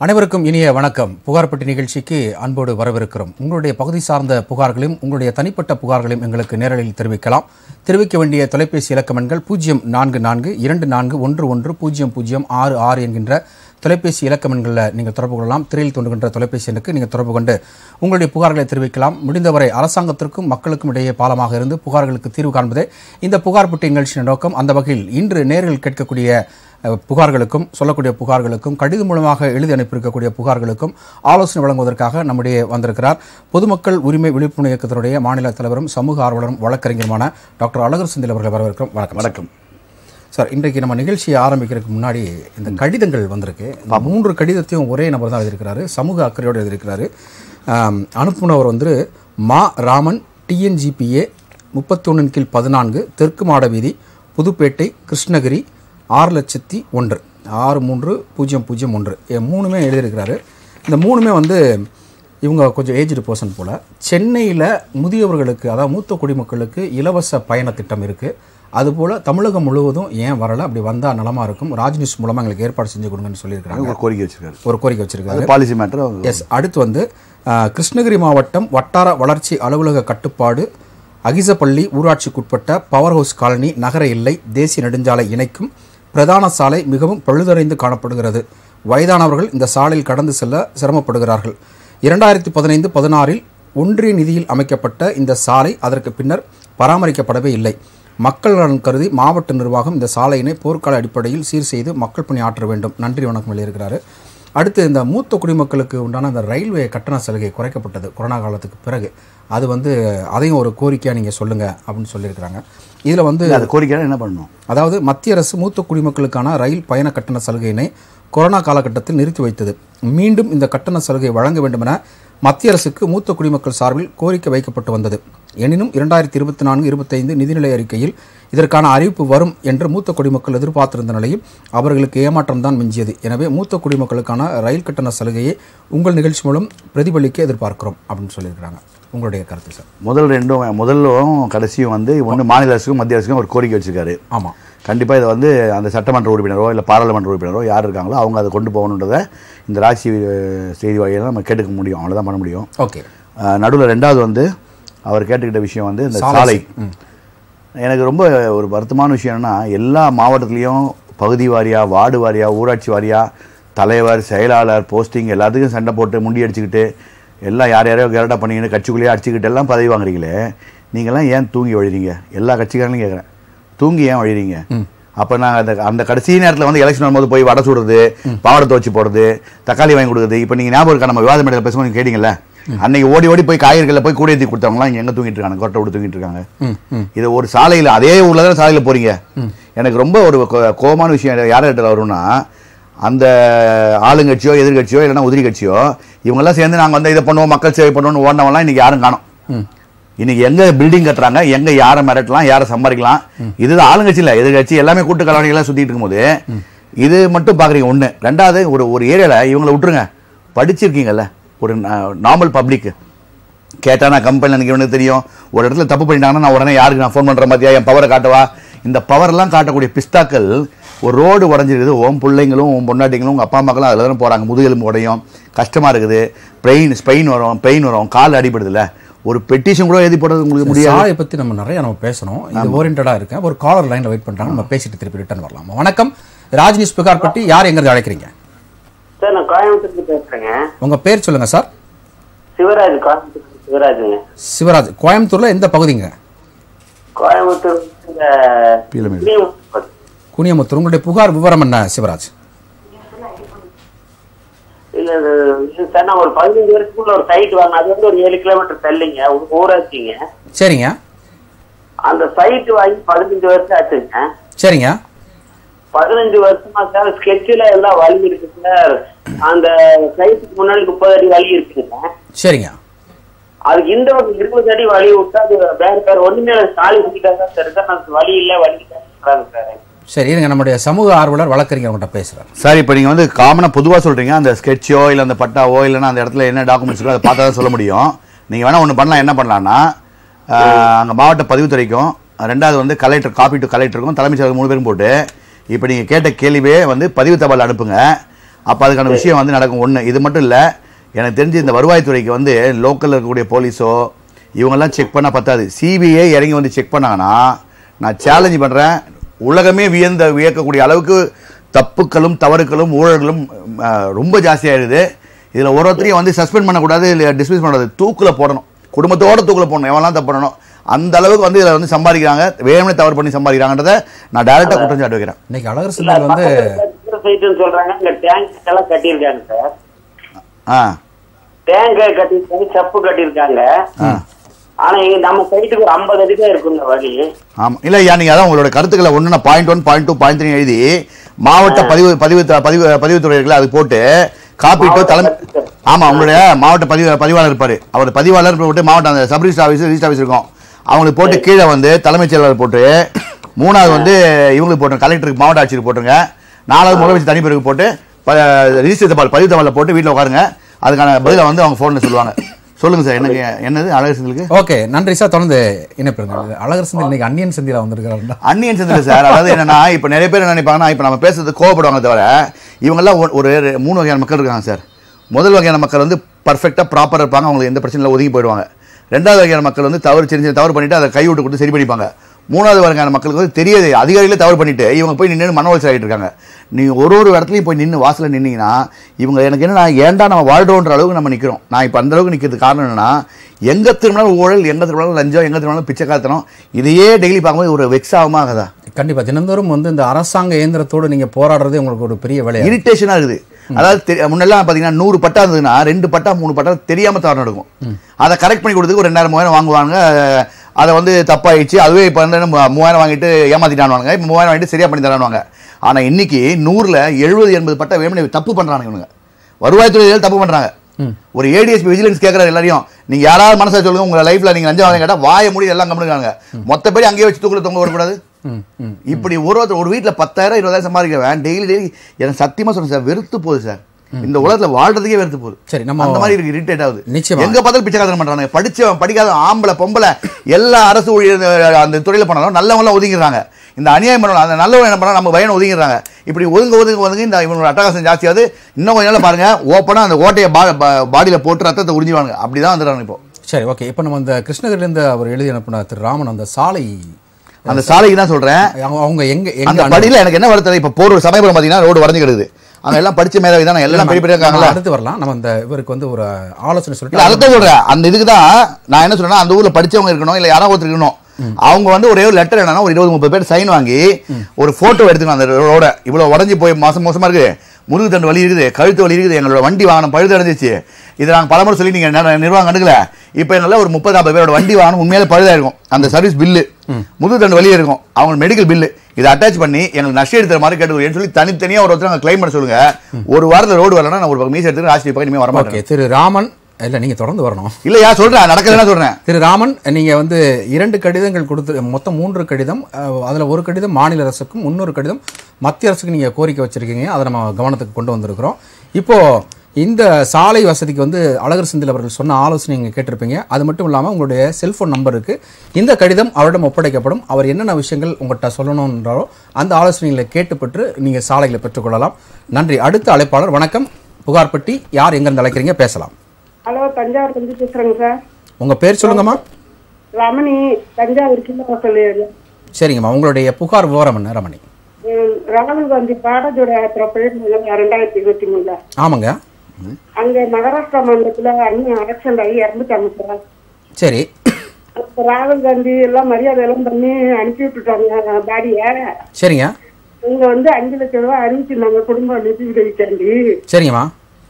அனைவருக்கும் இனிய வணக்கம் புகார்பட்டி நிகழ்ச்சிக்கு அன்போடு வரவிருக்கிறோம் உங்களுடைய பகுதி சார்ந்த புகார்களையும் உங்களுடைய தனிப்பட்ட புகார்களையும் எங்களுக்கு நேரலில் தெரிவிக்கலாம் தெரிவிக்க வேண்டிய தொலைபேசி இலக்கம் எண்கள் பூஜ்ஜியம் நான்கு நான்கு இரண்டு நான்கு ஒன்று ஒன்று பூஜ்ஜியம் பூஜ்ஜியம் ஆறு ஆறு என்கின்ற தொலைபேசி இலக்கம் எண்களில் நீங்கள் தொடர்பு கொள்ளலாம் திரையில் தோன்றுகின்ற தொலைபேசி எண்ணுக்கு நீங்கள் தொடர்பு கொண்டு உங்களுடைய புகார்களை தெரிவிக்கலாம் முடிந்தவரை அரசாங்கத்திற்கும் மக்களுக்கும் இடையே பாலமாக இருந்து புகார்களுக்கு தீர்வு காண்பதே இந்த புகார் பெட்டி நிகழ்ச்சியின் நோக்கம் அந்த வகையில் இன்று நேரில் கேட்கக்கூடிய அஹ், புகார்களுக்கும் சொல்லக்கூடிய புகார்களுக்கும் கடிதம் மூலமாக எழுதி அனுப்பியிருக்கக்கூடிய புகார்களுக்கும் ஆலோசனை வழங்குவதற்காக நம்முடைய வந்திருக்கிறார் பொதுமக்கள் உரிமை விழிப்புணர்வு இயக்கத்தினுடைய மாநில தலைவரும் சமூக ஆர்வலரும் வழக்கறிஞருமான டாக்டர் அழகர் செந்தில் அவர்களை வரவேற்கிறோம் வணக்கம் வணக்கம் சார் இன்றைக்கு நம்ம நிகழ்ச்சியை ஆரம்பிக்கிறதுக்கு முன்னாடி இந்த கடிதங்கள் வந்திருக்கு இந்த மூன்று கடிதத்தையும் ஒரே நபர் தான் எழுதியிருக்கிறாரு சமூக அக்கறையோடு எழுதியிருக்கிறாரு ஆம், அனுப்புனவர் வந்து மா ராமன் டிஎன்ஜிபிஏ முப்பத்தி ஒன்றின் கீழ் பதினான்கு தெற்கு மாட வீதி புதுப்பேட்டை கிருஷ்ணகிரி ஆறு லட்சத்தி ஒன்று ஆறு மூன்று பூஜ்ஜியம் பூஜ்ஜியம் ஒன்று இது மூணுமே எழுதியிருக்கிறாரு இந்த மூணுமே வந்து இவங்க கொஞ்சம் ஏஜ்டு பர்சன் போல் சென்னையில் முதியவர்களுக்கு அதாவது மூத்த குடிமக்களுக்கு இலவச பயண திட்டம் இருக்குது அதுபோல் தமிழகம் முழுவதும் ஏன் வரலை அப்படி வந்தால் நலமாக இருக்கும் ராஜ்நியூஸ் மூலமாக எங்களுக்கு ஏற்பாடு செஞ்சு கொடுங்கன்னு சொல்லியிருக்கிறாங்க ஒரு கோரிக்கை வச்சிருக்காரு ஒரு கோரிக்கை வச்சிருக்காரு அது பாலிசி மேட்டர் எஸ் அடுத்து வந்து அஹ், கிருஷ்ணகிரி மாவட்டம் வட்டார வளர்ச்சி அலுவலக கட்டுப்பாடு அகிசப்பள்ளி ஊராட்சிக்குட்பட்ட பவர் ஹவுஸ் காலனி நகர எல்லை தேசிய நெடுஞ்சாலை இணைக்கும் பிரதான சாலை மிகவும் பழுதடைந்து காணப்படுகிறது வயதானவர்கள் இந்த சாலையில் கடந்து செல்ல சிரமப்படுகிறார்கள் இரண்டாயிரத்தி பதினைந்து பதினாறில் ஒன்றிய நிதியில் அமைக்கப்பட்ட இந்த சாலை அதற்கு பின்னர் பராமரிக்கப்படவே இல்லை மக்கள் நலன் கருதி மாவட்ட நிர்வாகம் இந்த சாலையினை போர்க்கால அடிப்படையில் சீர் செய்து மக்கள் பணி ஆற்ற வேண்டும் நன்றி வணக்கம் எழுதியிருக்கிறாரு அடுத்து இந்த மூத்த குடிமக்களுக்கு உண்டான அந்த ரயில்வே கட்டண சலுகை குறைக்கப்பட்டது கொரோனா காலத்துக்கு பிறகு அது வந்து அதையும் ஒரு கோரிக்கையாக நீங்கள் சொல்லுங்கள் அப்படின்னு சொல்லியிருக்கிறாங்க இதில் வந்து அந்த கோரிக்கை என்ன பண்ணணும் அதாவது மத்திய அரசு மூத்த குடிமக்களுக்கான ரயில் பயண கட்டண சலுகையினை கொரோனா காலகட்டத்தில் நிறுத்தி வைத்தது மீண்டும் இந்த கட்டண சலுகை வழங்க வேண்டுமென மத்திய அரசுக்கு மூத்த குடிமக்கள் சார்பில் கோரிக்கை வைக்கப்பட்டு வந்தது எனினும் இரண்டாயிரத்தி இருபத்தி நான்கு இருபத்தைந்து நிதிநிலை அறிக்கையில் இதற்கான அறிவிப்பு வரும் என்று மூத்த குடிமக்கள் எதிர்பார்த்திருந்த நிலையில் அவர்களுக்கு ஏமாற்றம் தான் மிஞ்சியது எனவே மூத்த குடிமக்களுக்கான ரயில் கட்டண சலுகையை உங்கள் நிகழ்ச்சி மூலம் பிரதிபலிக்க எதிர்பார்க்கிறோம் அப்படின்னு சொல்லியிருக்கிறாங்க உங்களுடைய கருத்து சார் முதல் ரெண்டும் முதல்லும் கடைசியும் வந்து ஒன்று மாநில அரசுக்கும் மத்திய அரசுக்கும் ஒரு கோரிக்கை வச்சிருக்காரு ஆமாம் கண்டிப்பாக இதை வந்து அந்த சட்டமன்ற உறுப்பினரோ இல்லை பாராளுமன்ற உறுப்பினரோ யார் இருக்காங்களோ அவங்க அதை கொண்டு போகணுன்றதை இந்த ராசி அஹ், செய்தி வகையில் நம்ம கேட்டுக்க முடியும் அவ்வளோதான் பண்ண முடியும் ஓகே நடுவில் ரெண்டாவது வந்து அவர் கேட்டுக்கிட்ட விஷயம் வந்து இந்த சாலை எனக்கு ரொம்ப ஒரு வருத்தமான விஷயம் என்னன்னா எல்லா மாவட்டத்துலேயும் பகுதி வாரியாக வார்டு வாரியாக ஊராட்சி வாரியாக தலைவர் செயலாளர் போஸ்டிங் எல்லாத்துக்கும் சண்டை போட்டு முண்டி அடிச்சுக்கிட்டு எல்லாம் யார் யாரையோ கரெக்டாக பண்ணிக்கிட்டு கட்சிக்குள்ளேயே அடிச்சுக்கிட்டு எல்லாம் பதவி வாங்குறீங்களே நீங்களாம் ஏன் தூங்கி வழிறீங்க எல்லா கட்சிக்காரங்களையும் கேட்குறேன் தூங்கி ஏன் வழிறீங்க அப்போ நான் அந்த அந்த கடைசி நேரத்தில் வந்து எலெக்ஷன் வரும்போது போய் வடை சுடுறது பாவாடை துவச்சி போடுறது தக்காளி வாங்கி கொடுக்குறது இப்போ நீங்கள் ஞாபகம் இருக்கா நம்ம விவாத மேடையில் பேசும்போது நீங்க கேட்டீங்கல்ல அன்னைக்கு ஓடி ஓடி போய் காய்கறிகளில் போய் கூடையேற்றி கொடுத்தவங்களாம் இங்கே எங்கே தூங்கிட்டு இருக்காங்க கொட்டை விட்டு தூங்கிட்டு இருக்காங்க ம் ம் இது ஒரு சாலையில் அதே ஊரில் தான் சாலையில் போறீங்க எனக்கு ரொம்ப ஒரு கோ- கோவமான விஷயம் யார் இடத்துல வரும்னா அந்த ஆளுங்கட்சியோ எதிர்கட்சியோ இல்லைன்னா உதிரி கட்சியோ இவங்கெல்லாம் சேர்ந்து நாங்கள் வந்து இதை பண்ணுவோம் மக்கள் சேவை பண்ணுவோம்னு ஓடினவங்களாம் இன்னைக்கு யாரும் காணோம் ம் இன்னைக்கு எங்க பில்டிங் கட்டுறாங்க எங்க யாரை மிரட்டலாம் யாரை சம்பாதிக்கலாம் இதுதான் ஆளுங்கட்சி இல்லை எதிர்கட்சி எல்லாமே கூட்டு கலவணிகளாக சுத்திட்டு இருக்கும்போது இது மட்டும் பாக்குறீங்க ஒண்ணு ரெண்டாவது ஒரு ஒரு ஏரியால இவங்களை விட்டுருங்க படிச்சிருக்கீங்கல்ல ஒரு நார்மல் பப்ளிக் கேட்டா நான் கம்பெனியில் எனக்கு இவனுக்கு தெரியும் ஒரு இடத்துல தப்பு பண்ணிட்டாங்கன்னா நான் உடனே யாருக்கு நான் ஃபோன் பண்ற மாதிரியா என் பவரை காட்டவா இந்த பவர்லாம் காட்டக்கூடிய பிஸ்தாக்கள் ஒரு ரோடு உடஞ்சிருக்குது உன் பிள்ளைங்களும் உன் பொண்டாட்டிங்களும் உங்கள் அப்பா அம்மாக்களும் அதில் தானே போகிறாங்க முதுகெலும்பு உடையும் கஷ்டமாக இருக்குது பெயின் ஸ்பெயின் வரும் பெயின் வரும் கால் அடிபடுதுல ஒரு பெட்டிஷன் கூட எழுதி போடுறது உங்களுக்கு முடியாது சாலை பத்தி நம்ம நிறைய நம்ம பேசணும் இது ஓரியன்டா இருக்கேன் ஒரு காலர் லைன்ல வெயிட் பண்றாங்க நம்ம பேசிட்டு திருப்பி ரிட்டர்ன் வரலாம் வணக்கம் ராஜ் நியூஸ் புகார் பட்டி யார் எங்க இருந்து அழைக்கிறீங்க சார் நான் கோயம்புத்தூர்ல பேசுறேங்க உங்க பேர் சொல்லுங்க சார் சிவராஜ் கோயம்புத்தூர் சிவராஜுங்க சிவராஜ் கோயம்புத்தூர்ல எந்த பகுதிங்க கோயம்புத்தூர் இந்த பீலமேடு. கிளியூர். குனியமுத்தூர் உங்களுடைய புகார் விவரம் என்ன சிவராஜ் இல்ல இது இது சார் நான் ஒரு பதினஞ்சு வருஷத்துக்குள்ள ஒரு சைட் வாங்க அது வந்து ஒரு ஏழு கிலோமீட்டர் தள்ளிங்க ஒரு ஊராட்சிங்க சரிங்க அந்த சைட் வாங்கி பதினஞ்சு வருஷம் ஆச்சுங்க சரிங்க பதினஞ்சு வருஷமா சார் ஸ்கெட்சில் எல்லாம் வழி இருக்கு சார் அந்த சைட்டுக்கு முன்னாடி முப்பது அடி வழி இருக்குங்க சரிங்க அதுக்கு இந்த ஒரு இருபது அடி வழி விட்டா அது வேற வேற ஒண்ணுமே சாலை ஊட்டிட்டாங்க சார் சார் நான் வழி இல்ல வழி இல்லைன்றாங்க சார் சரி இருங்க நம்முடைய சமூக ஆர்வலர் வழக்கறிஞர் உங்கள்கிட்ட பேசுறாரு சார் இப்போ நீங்கள் வந்து காமனாக பொதுவாக சொல்கிறீங்க அந்த ஸ்கெட்சோ இல்லை அந்த பட்டாவோ இல்லைன்னா அந்த இடத்துல என்ன டாக்குமெண்ட்ஸ் இருக்கோ அதை பார்த்தா தான் சொல்ல முடியும் நீங்கள் வேணால் ஒன்று பண்ணலாம் என்ன பண்ணலான்னா அங்கே மாவட்ட பதிவுத்துறைக்கும் ரெண்டாவது வந்து கலெக்டர் காப்பி டு கலெக்டருக்கும் தலைமைச் செயலகம் மூணு பேரும் போட்டு இப்போ நீங்கள் கேட்ட கேள்வியே வந்து பதிவு தபால் அனுப்புங்க அப்போ அதுக்கான விஷயம் வந்து நடக்கும் ஒன்று இது மட்டும் இல்லை எனக்கு தெரிஞ்சு இந்த வருவாய்த்துறைக்கு வந்து லோக்கலில் இருக்கக்கூடிய போலீஸோ இவங்கெல்லாம் செக் பண்ணால் பத்தாது சிபிஐ இறங்கி வந்து செக் பண்ணாங்கன்னா நான் சேலஞ்ச் பண்ணுறேன் உலகமே வியந்த வியக்கக்கூடிய அளவுக்கு தப்புக்களும் தவறுகளும் ஊழல்களும் அஹ், ரொம்ப ஜாஸ்தியாகிடுது இதில் ஒரு ஒருத்தரையும் வந்து சஸ்பெண்ட் பண்ணக்கூடாது இல்லை டிஸ்மிஸ் பண்ணக்கூடாது தூக்கில் போடணும் குடும்பத்தோட தூக்கில் போடணும் எவெல்லாம் தப்பு பண்ணணும் அந்த அளவுக்கு வந்து இதில் வந்து சம்பாதிக்கிறாங்க வேணும்னே தவறு பண்ணி சம்பாதிக்கிறாங்கன்றதை நான் டைரெக்டாக குற்றம் சாட்டு வைக்கிறேன் இன்னைக்கு அழகர் சிந்தல் வந்து சைட்டுன்னு சொல்றாங்க இங்க டேங்க் எல்லாம் கட்டியிருக்காங்க சார் ஆ டேங்க் கட்டியிருக்காங்க சப்பு கட்டியிருக்காங்க ஆனா இங்க நம்ம சைட்டுக்கு ஒரு ஐம்பது அடி தான் இருக்குங்க வழி ஆமாம் இல்லை ஐயா நீங்கள் அதான் உங்களோட கருத்துக்களை ஒன்று point one point two point three எழுதி மாவட்ட பதிவு பதிவு பதிவு பதிவுத்துறை இருக்குல்ல அது போட்டு காப்பீட்டோ தலைமை ஆமாம் உங்களுடைய மாவட்ட பதிவு பதிவாளர் இருப்பார் அவர் பதிவாளர் போட்டு மாவட்ட அந்த sub register office register office இருக்கும் அவங்களுக்கு போட்டு கீழே வந்து தலைமைச் செயலாளர் போட்டு மூணாவது வந்து இவங்களுக்கு போட்டுருங்க கலெக்டருக்கு மாவட்ட ஆட்சியருக்கு போட்டுருங்க நாலாவது முதலமைச்சர் தனிப்பிரிவுக்கு போட்டு ரிஜிஸ்டர் தபால் பதிவு தபாலில் போட்டு வீட்டில் உட்காருங்க அதுக்கான பதிலை வந்து அவங்க ஃபோனில் சொல்லுவாங்க சொல்லுங்கள் சார் எனக்கு என்னது அழகு செந்திலுக்கு ஓகே நன்றி சார் தொடர்ந்து இணைப்பிருங்க அழகர் சிந்தல் இன்னைக்கு அந்நியன் சிந்தியில் வந்திருக்கிறாருண்டா அந்நியன் செந்தில் சார் அதாவது என்னன்னா இப்போ நிறைய பேர் என்ன நினைப்பாங்கன்னா இப்போ நம்ம பேசுறது கோவப்படுவாங்க தவிர இவங்கெல்லாம் ஒரு- ஒரு மூணு வகையான மக்கள் இருக்காங்க சார் முதல் வகையான மக்கள் வந்து பர்ஃபெக்டாக ப்ராப்பராக இருப்பாங்க அவங்களுக்கு எந்த பிரச்சனையும் இல்லை, ஒதுங்கி போயிடுவாங்க ரெண்டாவது வகையான மக்கள் வந்து தவறு சின்ன சின்ன தவறு பண்ணிட்டு அதை கை விட்டு கொடுத்து சரி பண்ணிப்பாங்க மூணாவது வகையான மக்களுக்கு வந்து தெரியாது அதிகாரிகளே தவறு பண்ணிட்டு இவங்க போய் நின்று மன உளைச்சல் ஆகிட்டு இருக்காங்க நீங்கள் ஒரு ஒரு இடத்துலையும் போய் நின்று வாசலில் நின்னீங்கன்னா இவங்க எனக்கு என்னன்னா ஏன்டா நம்ம வாழ்றோன்ற அளவுக்கு நம்ம நிற்கிறோம் நான் இப்போ அந்த அளவுக்கு நிற்கிறது காரணம் என்னன்னா எங்கே திரும்பினாலும் ஊழல் எங்கே திரும்பினாலும் லஞ்சம் எங்கே திரும்பினாலும் பிச்சை காத்தனம் இதையே டெய்லி பார்க்கும்போது ஒரு வெக்ஸ் ஆகுமா ஆகாதா கண்டிப்பா தினந்தோறும் வந்து இந்த அரசாங்க இயந்திரத்தோடு நீங்க போராடுறதே உங்களுக்கு ஒரு பெரிய வேலையா இருக்கு. இரிட்டேஷனாக இருக்குது அதாவது தெரி- முன்னெல்லாம் பார்த்தீங்கன்னா நூறு பட்டா இருந்ததுன்னா ரெண்டு பட்டா மூணு பட்டா தெரியாம தவறு நடக்கும் அதை கரெக்ட் பண்ணி கொடுத்துக்கு ஒரு ரெண்டாயிரம் மூவாயிரம் வாங்குவாங்க அதை வந்து தப்பாயிடுச்சு அதுவே இப்போ வந்து நம்ம மூவாயிரம் வாங்கிட்டு ஏமாத்திட்டானுவாங்க இப்போ மூவாயிரம் வாங்கிட்டு சரியா பண்ணி தரானுவாங்க ஆனா இன்னைக்கு நூறுல எழுபது எண்பது பட்டா வேணும்னே தப்பு பண்றானுங்க இவனுங்க வருவாய்த்துறையில் தப்பு பண்றாங்க ஒரு ஏடிஎஸ்பி விஜிலன்ஸ் கேட்கறாரு எல்லாரையும் நீங்க யாராவது மனசா சொல்லுங்க உங்க லைஃப்ல நீங்க லஞ்சம் வாங்க கேட்டா வாய மூடி எல்லாம் கம்முனுக்காங்க மொத்த பேர் அங்கேயே வச்சு தூக்கில தொங்க வரக்கூடாது ம், ம். இப்படி ஒரு ஒருத்தர் ஒரு வீட்டில் பத்தாயிரம் இருபதாயிரம் சம்பாதிக்கிறவன் டெய்லி டெய்லி எனக்கு சத்தியமா சொல்றேன் சார் வெறுத்து போகுது சார் இந்த உலகத்துல வாழ்றதுக்கே வெறுத்து போகுது சரி, நம்ம- அந்த மாதிரி இருக்கு இரிட்டேட் ஆகுது நிச்சயமா. எங்க பார்த்தாலும் பிச்சைக்காரன் பண்றாங்க படிச்சவன் படிக்காத ஆம்பளை பொம்பளை எல்லா அரசு ஊழியர் அஹ், அந்த துறையில போனாலும் நல்லவங்களாம் ஒதுங்கிடுறாங்க இந்த அநியாயம் பண்ணலாம் அந்த நல்லவன் என்ன பண்ணா நம்ம பையனை ஒதுங்கிடுறாங்க இப்படி ஒதுங்க ஒதுங்க ஒதுங்க இந்த இவனோட அட்டகாசம் ஜாஸ்தியாவது இன்னும் கொஞ்ச நாள் பாருங்க ஓப்பனா அந்த ஓட்டையை பாடியில போட்டு ரத்தத்தை உறிஞ்சுவாங்க அப்படிதான் வந்துடுறாங்க இப்போ சரி ஓகே இப்போ நம்ம இந்த கிருஷ்ணகிரிலேருந்து அவர் எழுதி அனுப்பின திரு ராமன் அந்த சாலை அந்த சாலைக்கு தான் சொல்றேன் அவங்க- அவங்க எங்க அந்த எங்க படியில எனக்கு என்ன வருத்தம் இப்ப போற சமயபுரம் பாத்தீங்கன்னா ரோடு வரைஞ்சு கிடக்குது அங்க எல்லாம் படிச்ச மேதாவி தான் எல்லாம் பெரிய பெரிய நம்ம இருக்காங்கல்ல அடுத்து வரலாம் நம்ம இந்த இவருக்கு வந்து ஒரு ஆலோசனை இல்ல சொல்லிட்டு அதான் சொல்றேன் அந்த இதுக்கு தான் நான் என்ன சொல்றேன்னா அந்த ஊர்ல படிச்சவங்க இருக்கணும் இல்ல யாராவது ஒருத்தர் இருக்கணும் அவங்க வந்து ஒரே ஒரு லெட்டர் என்னன்னா ஒரு இருபது முப்பது பேர் சைன் வாங்கி ஒரு போட்டோ எடுத்துக்கணும் அந்த ரோட இவ்வளவு உடஞ்சி போய் மோசம் மோசமா இருக்குது முதுகு தண்டு வலி இருக்குது கழுத்து வலி இருக்குது எங்களோட வண்டி வாகனம் பழுது அடைஞ்சிச்சு இதை நாங்கள் பலமுறை சொல்லி நீங்க நிர்- நிர்வாகம் கண்டுக்கல இப்போ எங்களால் ஒரு முப்பது நாற்பது பேரோட வண்டி வாகனம் உண்மையிலே பழுதா இருக்கும் அந்த சர்வீஸ் பில்லு முதுகு தண்டு வலி இருக்கும் அவங்க மெடிக்கல் பில்லு இதை அட்டாச் பண்ணி எங்களுக்கு நஷ்டம் எடுக்கிற மாதிரி கேட்டுக்கிறேன்னு சொல்லி தனித்தனியா ஒரு ஒருத்தர் கிளைம் பண்ண சொல்லுங்க ஒரு வாரத்தில் ரோடு வரலன்னா நான் ஒரு பக்கம் மீசை எடுத்து ராஷ்டிரிய பக்கம் இனிமேல் வரமாட்டேன் ஓகே திரு ராமன் இல்ல நீங்க தொடர்ந்து வரணும் இல்லையா சொல்றேன் நடக்கிறதுனா சொல்றேன் திரு ராமன் நீங்க வந்து இரண்டு கடிதங்கள் கொடுத்து மொத்தம் மூன்று கடிதம் அஹ், அதுல ஒரு கடிதம் மாநில அரசுக்கும் இன்னொரு கடிதம் மத்திய அரசுக்கு நீங்க கோரிக்கை வச்சிருக்கீங்க அதை நம்ம கவனத்துக்கு கொண்டு வந்திருக்கிறோம் இப்போ இந்த சாலை வசதிக்கு வந்து அழகர் செந்தில் அவர்கள் சொன்ன ஆலோசனை நீங்க கேட்டிருப்பீங்க அது மட்டும் இல்லாமல் உங்களுடைய செல்போன் நம்பர் இருக்கு இந்த கடிதம் அவரிடம் ஒப்படைக்கப்படும் அவர் என்னென்ன விஷயங்கள் உங்கள்கிட்ட சொல்லணுன்றாரோ அந்த ஆலோசனைகளை கேட்டு பெற்று நீங்க சாலைகளை பெற்றுக்கொள்ளலாம் நன்றி அடுத்த அழைப்பாளர் வணக்கம் புகார்பட்டி யார் எங்கிருந்து அழைக்கிறீங்க பேசலாம் ஹலோ தஞ்சாவூர் இருந்து பேசுறேங்க சார் உங்க பேர் சொல்லுங்கம்மா ரமணி தஞ்சாவூர் கிலோ சொல்லிடுறேன் சரிங்கம்மா உங்களுடைய புகார் விவரம் என்ன ரமணி ராகுல் காந்தி பாடஜோட யாத்திரை போயிருந்தாங்க ரெண்டாயிரத்தி இருபத்தி மூணுல ஆமாங்க அங்க மகாராஷ்டிரா மாநிலத்துல அண்ணன் அரசல் ஆகி இறந்துட்டாங்க சார் சரி அப்ப ராகுல் காந்தி எல்லாம் மரியாதை எல்லாம் பண்ணி அனுப்பி விட்டுட்டாங்க பாடிய சரிங்க இங்க வந்து அஞ்சு லட்சம் ரூபாய் அறிவிச்சிருந்தாங்க குடும்ப நிதி உதவிக்காண்டி சரிங்கம்மா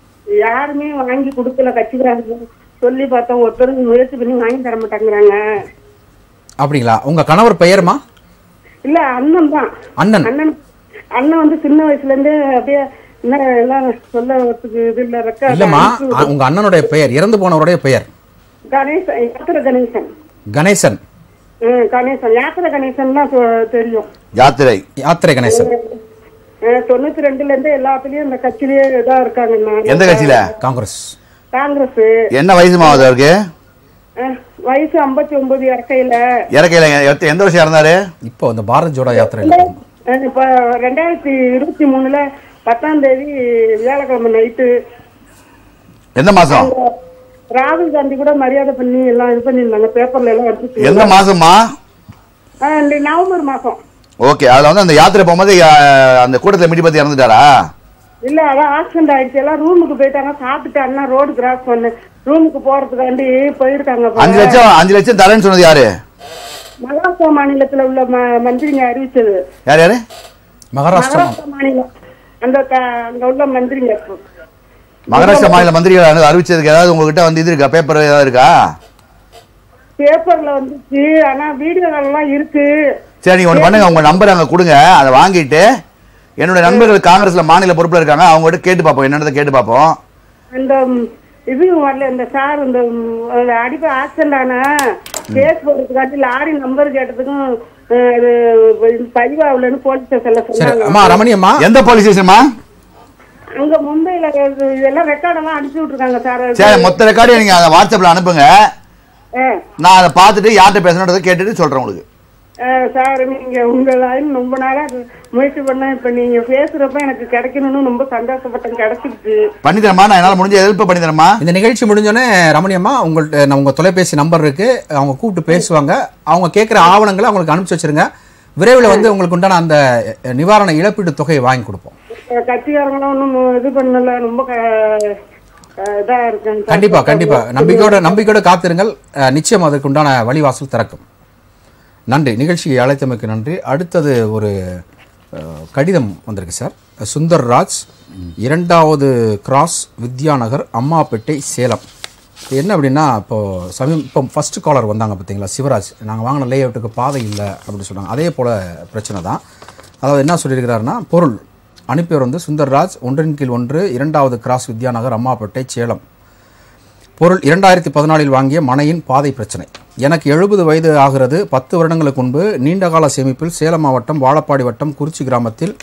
யாருமே வாங்கி கொடுக்கல கட்சிக்காரங்க சொல்லி பார்த்தோம் ஒருத்தரும் முயற்சி பண்ணி வாங்கி தர மாட்டேங்கிறாங்க அப்படிங்களா உங்க கணவர் பெயர்மா இல்ல அண்ணன் தான் அண்ணன் அண்ணன் அண்ணன் வந்து சின்ன வயசுல இருந்தே அப்படியே என்ன எல்லாம் சொல்லறதுக்கு இது இல்ல ரெக்கார்ட் இல்லம்மா அ- உங்க அண்ணனுடைய பெயர் இறந்து போனவருடைய பெயர் கணேசன் யாத்திர கணேசன் கணேசன் ம், கணேசன் யாத்திர கணேசன் தான் சொ- தெரியும் யாத்திரை யாத்திரை கணேசன் அஹ், தொண்ணூத்தி ரெண்டுல இருந்து எல்லாத்துலயும் இந்த கட்சியிலேயே இதா இருக்காங்க நான். எந்த கட்சியில காங்கிரஸ் காங்கிரஸ் என்ன வயசு மாவது அவருக்கு அஹ், வயசு ஐம்பத்தி ஒன்பது இறக்கையில இறக்கையில எத்த- எந்த வருஷம் இறந்தாரு இப்போ இந்த பாரத் ஜோடோ யாத்திரையில் அஹ், இப்ப ரெண்டாயிரத்தி இருபத்தி மூணுல பத்தாம் தேதி வியாழக்கிழமை நைட்டு எந்த மாசம் ராகுல் காந்தி கூட மரியாதை பண்ணி எல்லாம் இது பண்ணியிருந்தாங்க பேப்பர்ல எல்லாம் எடுத்து எந்த மாசம்மா ஆ, இந்த நவம்பர் மாசம் ஓகே அதுல வந்து அந்த யாத்திரை போகும்போது அஹ், அந்த கூட்டத்துல மிடி பத்தி இறந்துட்டாரா இல்ல அதான் ஆக்சிடென்ட் ஆயிடுச்சு எல்லாம் ரூமுக்கு போயிட்டாங்க சாப்பிட்டு அண்ணா ரோடு கிராஸ் பண்ணு ரூமுக்கு போறதுக்காண்டி போயிருக்காங்க போல. அஞ்சு லட்சம் அஞ்சு லட்சம் தரேன்னு சொன்னது யாரு மகாராஷ்டிரா மாநிலத்துல உள்ள ம- மந்திரிங்க அறிவிச்சது யார் யாரு மகாராஷ்டிரா மகாராஷ்டிரா மாநிலம் அந்த க- அங்க உள்ள மந்திரிங்க மகாராஷ்டிரா மாநில மந்திரிகள் வந்து அறிவிச்சதுக்கு ஏதாவது உங்ககிட்ட வந்து இது இருக்கா பேப்பர் ஏதாவது இருக்கா பேப்பர்ல வந்துச்சு ஆனா வீடியோலாம் இருக்கு சரி நீங்க ஒன்று பண்ணுங்க உங்க நம்பர் அங்க கொடுங்க அதை வாங்கிட்டு என்னுடைய நண்பர்கள் காங்கிரஸ்ல மாநில பொறுப்புல இருக்காங்க அவங்ககிட்ட கேட்டு பார்ப்போம் என்னன்றதை கேட்டு பார்ப்போம் அந்த ம், இது வரல இந்த சார் இந்த ம், அந்த அடிப்பை ஆக்சிடென்ட் ஆன கேஸ் போடுறதுக்காட்டி லாரி நம்பர் கேட்டதுக்கும் அஹ், இது பதிவாகலன்னு போலீஸ் ஸ்டேஷன்ல சரி சொன்னாங்க அம்மா ரமணி அம்மா எந்த போலீஸ் ஸ்டேஷன்மா அங்க மும்பைல இது- இதெல்லாம் ரெக்கார்ட் எல்லாம் அனுப்பிச்சு விட்டுருக்காங்க சார் சரி மொத்த ரெக்கார்டையும் நீங்க அதை வாட்ஸ்அப்ல அனுப்புங்க ஆ, நான் அதை பார்த்துட்டு யார்கிட்ட பேசணுன்றதை கேட்டுட்டு சொல்றேன் உங்களுக்கு ஆ, சார் நீங்க உங்க லைன் ரொம்ப நாளா முயற்சி பண்ண இப்ப நீங்க பேசுறப்ப எனக்கு கிடைக்கணும்னு ரொம்ப சந்தோஷப்பட்டேன் கிடைச்சிருச்சு பண்ணி தரமா நான் என்னால முடிஞ்ச ஹெல்ப் பண்ணி தரமா இந்த நிகழ்ச்சி முடிஞ்சோடனே ரமணி அம்மா உங்கள்ட்ட நான் உங்க தொலைபேசி நம்பர் இருக்கு அவங்க கூப்பிட்டு பேசுவாங்க அவங்க கேட்குற ஆவணங்களை அவங்களுக்கு அனுப்பிச்சு வச்சிருங்க விரைவில் வந்து உங்களுக்கு உண்டான அந்த அஹ், நிவாரண இழப்பீடு தொகையை வாங்கி கொடுப்போம் அஹ், கட்சிக்காரங்களும் ஒன்றும் இது பண்ணல ரொம்ப க- அஹ், இதா இருக்கேன் சார். கண்டிப்பா கண்டிப்பா நம்பிக்கையோட நம்பிக்கையோட காத்திருங்கள் அஹ், நிச்சயம் அதற்கு உண்டான வழிவாசல் திறக்கும் நன்றி நிகழ்ச்சியை அழைத்தமைக்கு நன்றி அடுத்தது ஒரு அஹ், கடிதம் வந்திருக்கு சார் சுந்தர் ராஜ் இரண்டாவது கிராஸ் வித்யாநகர் அம்மாப்பேட்டை சேலம் இது என்ன அப்படின்னா இப்போ சமீப இப்போ ஃபர்ஸ்ட் காலர் வந்தாங்க பார்த்தீங்களா சிவராஜ் நாங்கள் வாங்கின லே அவுட்டுக்கு பாதை இல்லை அப்படின்னு சொன்னாங்க அதே போல் பிரச்சனை தான் அதாவது என்ன சொல்லியிருக்கிறாருன்னா பொருள் அனுப்பியவர் வந்து சுந்தர்ராஜ் ஒன்றின் கீழ் ஒன்று இரண்டாவது கிராஸ் வித்யாநகர் அம்மாப்பேட்டை சேலம் பொருள் இரண்டாயிரத்தி பதினாலில் வாங்கிய மனையின் பாதை பிரச்சனை எனக்கு எழுபது வயது ஆகிறது பத்து வருடங்களுக்கு முன்பு நீண்டகால சேமிப்பில் சேலம் மாவட்டம் வாழப்பாடி வட்டம் குறிச்சி கிராமத்தில்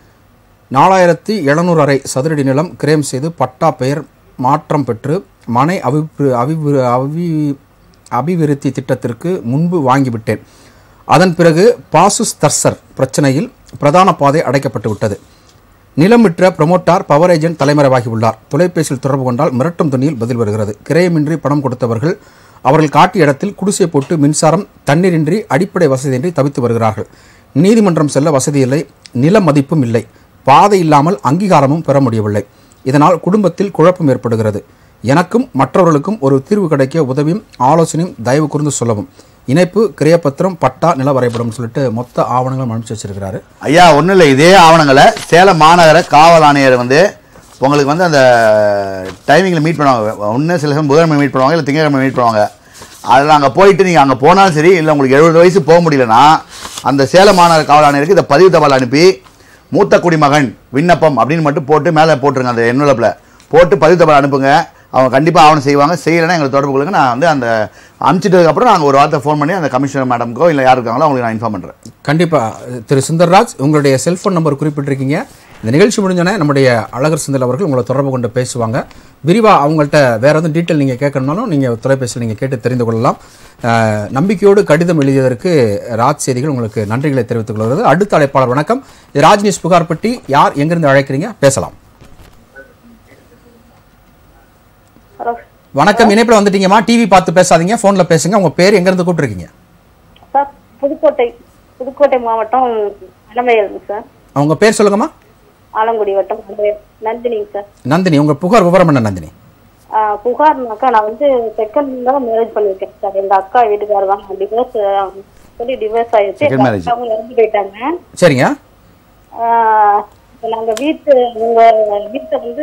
நாலாயிரத்தி எழுநூறு அறை சதுரடி நிலம் கிரேம் செய்து பட்டா பெயர் மாற்றம் பெற்று மனை அபிவிரு அபிவிரு அபி அபிவிருத்தி திட்டத்திற்கு முன்பு வாங்கிவிட்டேன் அதன் பிறகு பாசுஸ் தர்சர் பிரச்சனையில் பிரதான பாதை அடைக்கப்பட்டு விட்டது நிலம் விற்ற ப்ரமோட்டார் பவர் ஏஜென்ட் தலைமறைவாகி உள்ளார் தொலைபேசியில் தொடர்பு கொண்டால் மிரட்டும் துணியில் பதில் வருகிறது கிரயமின்றி பணம் கொடுத்தவர்கள் அவர்கள் காட்டிய இடத்தில் குடிசை போட்டு மின்சாரம் தண்ணீரின்றி அடிப்படை வசதியின்றி தவித்து வருகிறார்கள் நீதிமன்றம் செல்ல வசதி இல்லை நில மதிப்பும் இல்லை பாதை இல்லாமல் அங்கீகாரமும் பெற முடியவில்லை இதனால் குடும்பத்தில் குழப்பம் ஏற்படுகிறது எனக்கும் மற்றவர்களுக்கும் ஒரு தீர்வு கிடைக்க உதவியும் ஆலோசனையும் தயவு கூர்ந்து சொல்லவும் இணைப்பு கிரியப்பத்திரம் பட்டா நில வரைபடம் சொல்லிட்டு மொத்த ஆவணங்களும் அனுப்பிச்சு வச்சிருக்கிறாரு ஐயா ஒன்றும் இல்லை இதே ஆவணங்களை சேலம் மாநகர காவல் ஆணையர் வந்து உங்களுக்கு வந்து அந்த டைமிங்கில் மீட் பண்ணுவாங்க ஒன்று சில சமயம் புதன்கிழமை மீட் பண்ணுவாங்க இல்லை திங்கட்கிழமை மீட் பண்ணுவாங்க அதில் அங்கே போயிட்டு நீங்கள் அங்கே போனாலும் சரி இல்லை உங்களுக்கு எழுபது வயசு போக முடியலன்னா அந்த சேலம் மாநகர காவல் ஆணையருக்கு இதை பதிவு தபால் அனுப்பி மூத்த குடிமகன் விண்ணப்பம் அப்படின்னு மட்டும் போட்டு மேலே போட்டுருங்க அந்த என்வலப்பில் போட்டு பதிவு தபால் அனுப்புங்க அவங்க கண்டிப்பாக ஆவணம் செய்வாங்க செய்யலைன்னா எங்களுக்கு தொடர்பு கொள்ளுங்க நான் வந்து அந்த அனுப்பிச்சிட்டதுக்கப்புறம் நாங்கள் ஒரு வார்த்தை ஃபோன் பண்ணி அந்த கமிஷனர் மேடம்க்கோ இல்லை யார் இருக்காங்களோ அவங்களுக்கு நான் இன்ஃபார்ம் பண்ணுறேன் கண்டிப்பா திரு சுந்தர்ராஜ் உங்களுடைய செல்போன் நம்பர் குறிப்பிட்டிருக்கீங்க இந்த நிகழ்ச்சி முடிஞ்சோடனே நம்முடைய அழகர் செந்தில் அவர்கள் உங்களை தொடர்பு கொண்டு பேசுவாங்க விரிவா அவங்கள்ட்ட வேற எதுவும் டீட்டெயில் நீங்க கேட்கணும்னாலும் நீங்க தொலைபேசியில் நீங்க கேட்டு தெரிந்து கொள்ளலாம் அஹ், நம்பிக்கையோடு கடிதம் எழுதியதற்கு ராஜ் செய்திகள் உங்களுக்கு நன்றிகளை தெரிவித்துக் கொள்கிறது அடுத்த அழைப்பாளர் வணக்கம் இது ராஜ் நியூஸ் புகார்பட்டி யார் எங்கிருந்து அழைக்கிறீங்க பேசலாம் ஹலோ வணக்கம் இணைப்பில் வந்துட்டீங்கம்மா டிவி பார்த்து பேசாதீங்க போன்ல பேசுங்க உங்க பேர் எங்கிருந்து கூப்பிட்டுருக்கீங்க சார் புதுக்கோட்டை புதுக்கோட்டை மாவட்டம் அலமையல் சார் அவங்க பேர் சொல்லுங்கம்மா ஆலங்குடி வட்டம் அலமையல் நந்தினிங்க சார் நந்தினி உங்க புகார் விவரம் என்ன நந்தினி ஆ, புகார்னாக்கா நான் வந்து செகண்ட் தான் மேரேஜ் பண்ணியிருக்கேன் சார் எங்க அக்கா வீட்டுக்காரர் தான் டிவோர்ஸ் சொல்லி டிவோர்ஸ் ஆயிடுச்சு Second எங்க marriage. அக்காவும் இறந்து போயிட்டாங்க சரிங்க ஆ, இப்ப நாங்க வீட்டு எங்க வீட்டை வந்து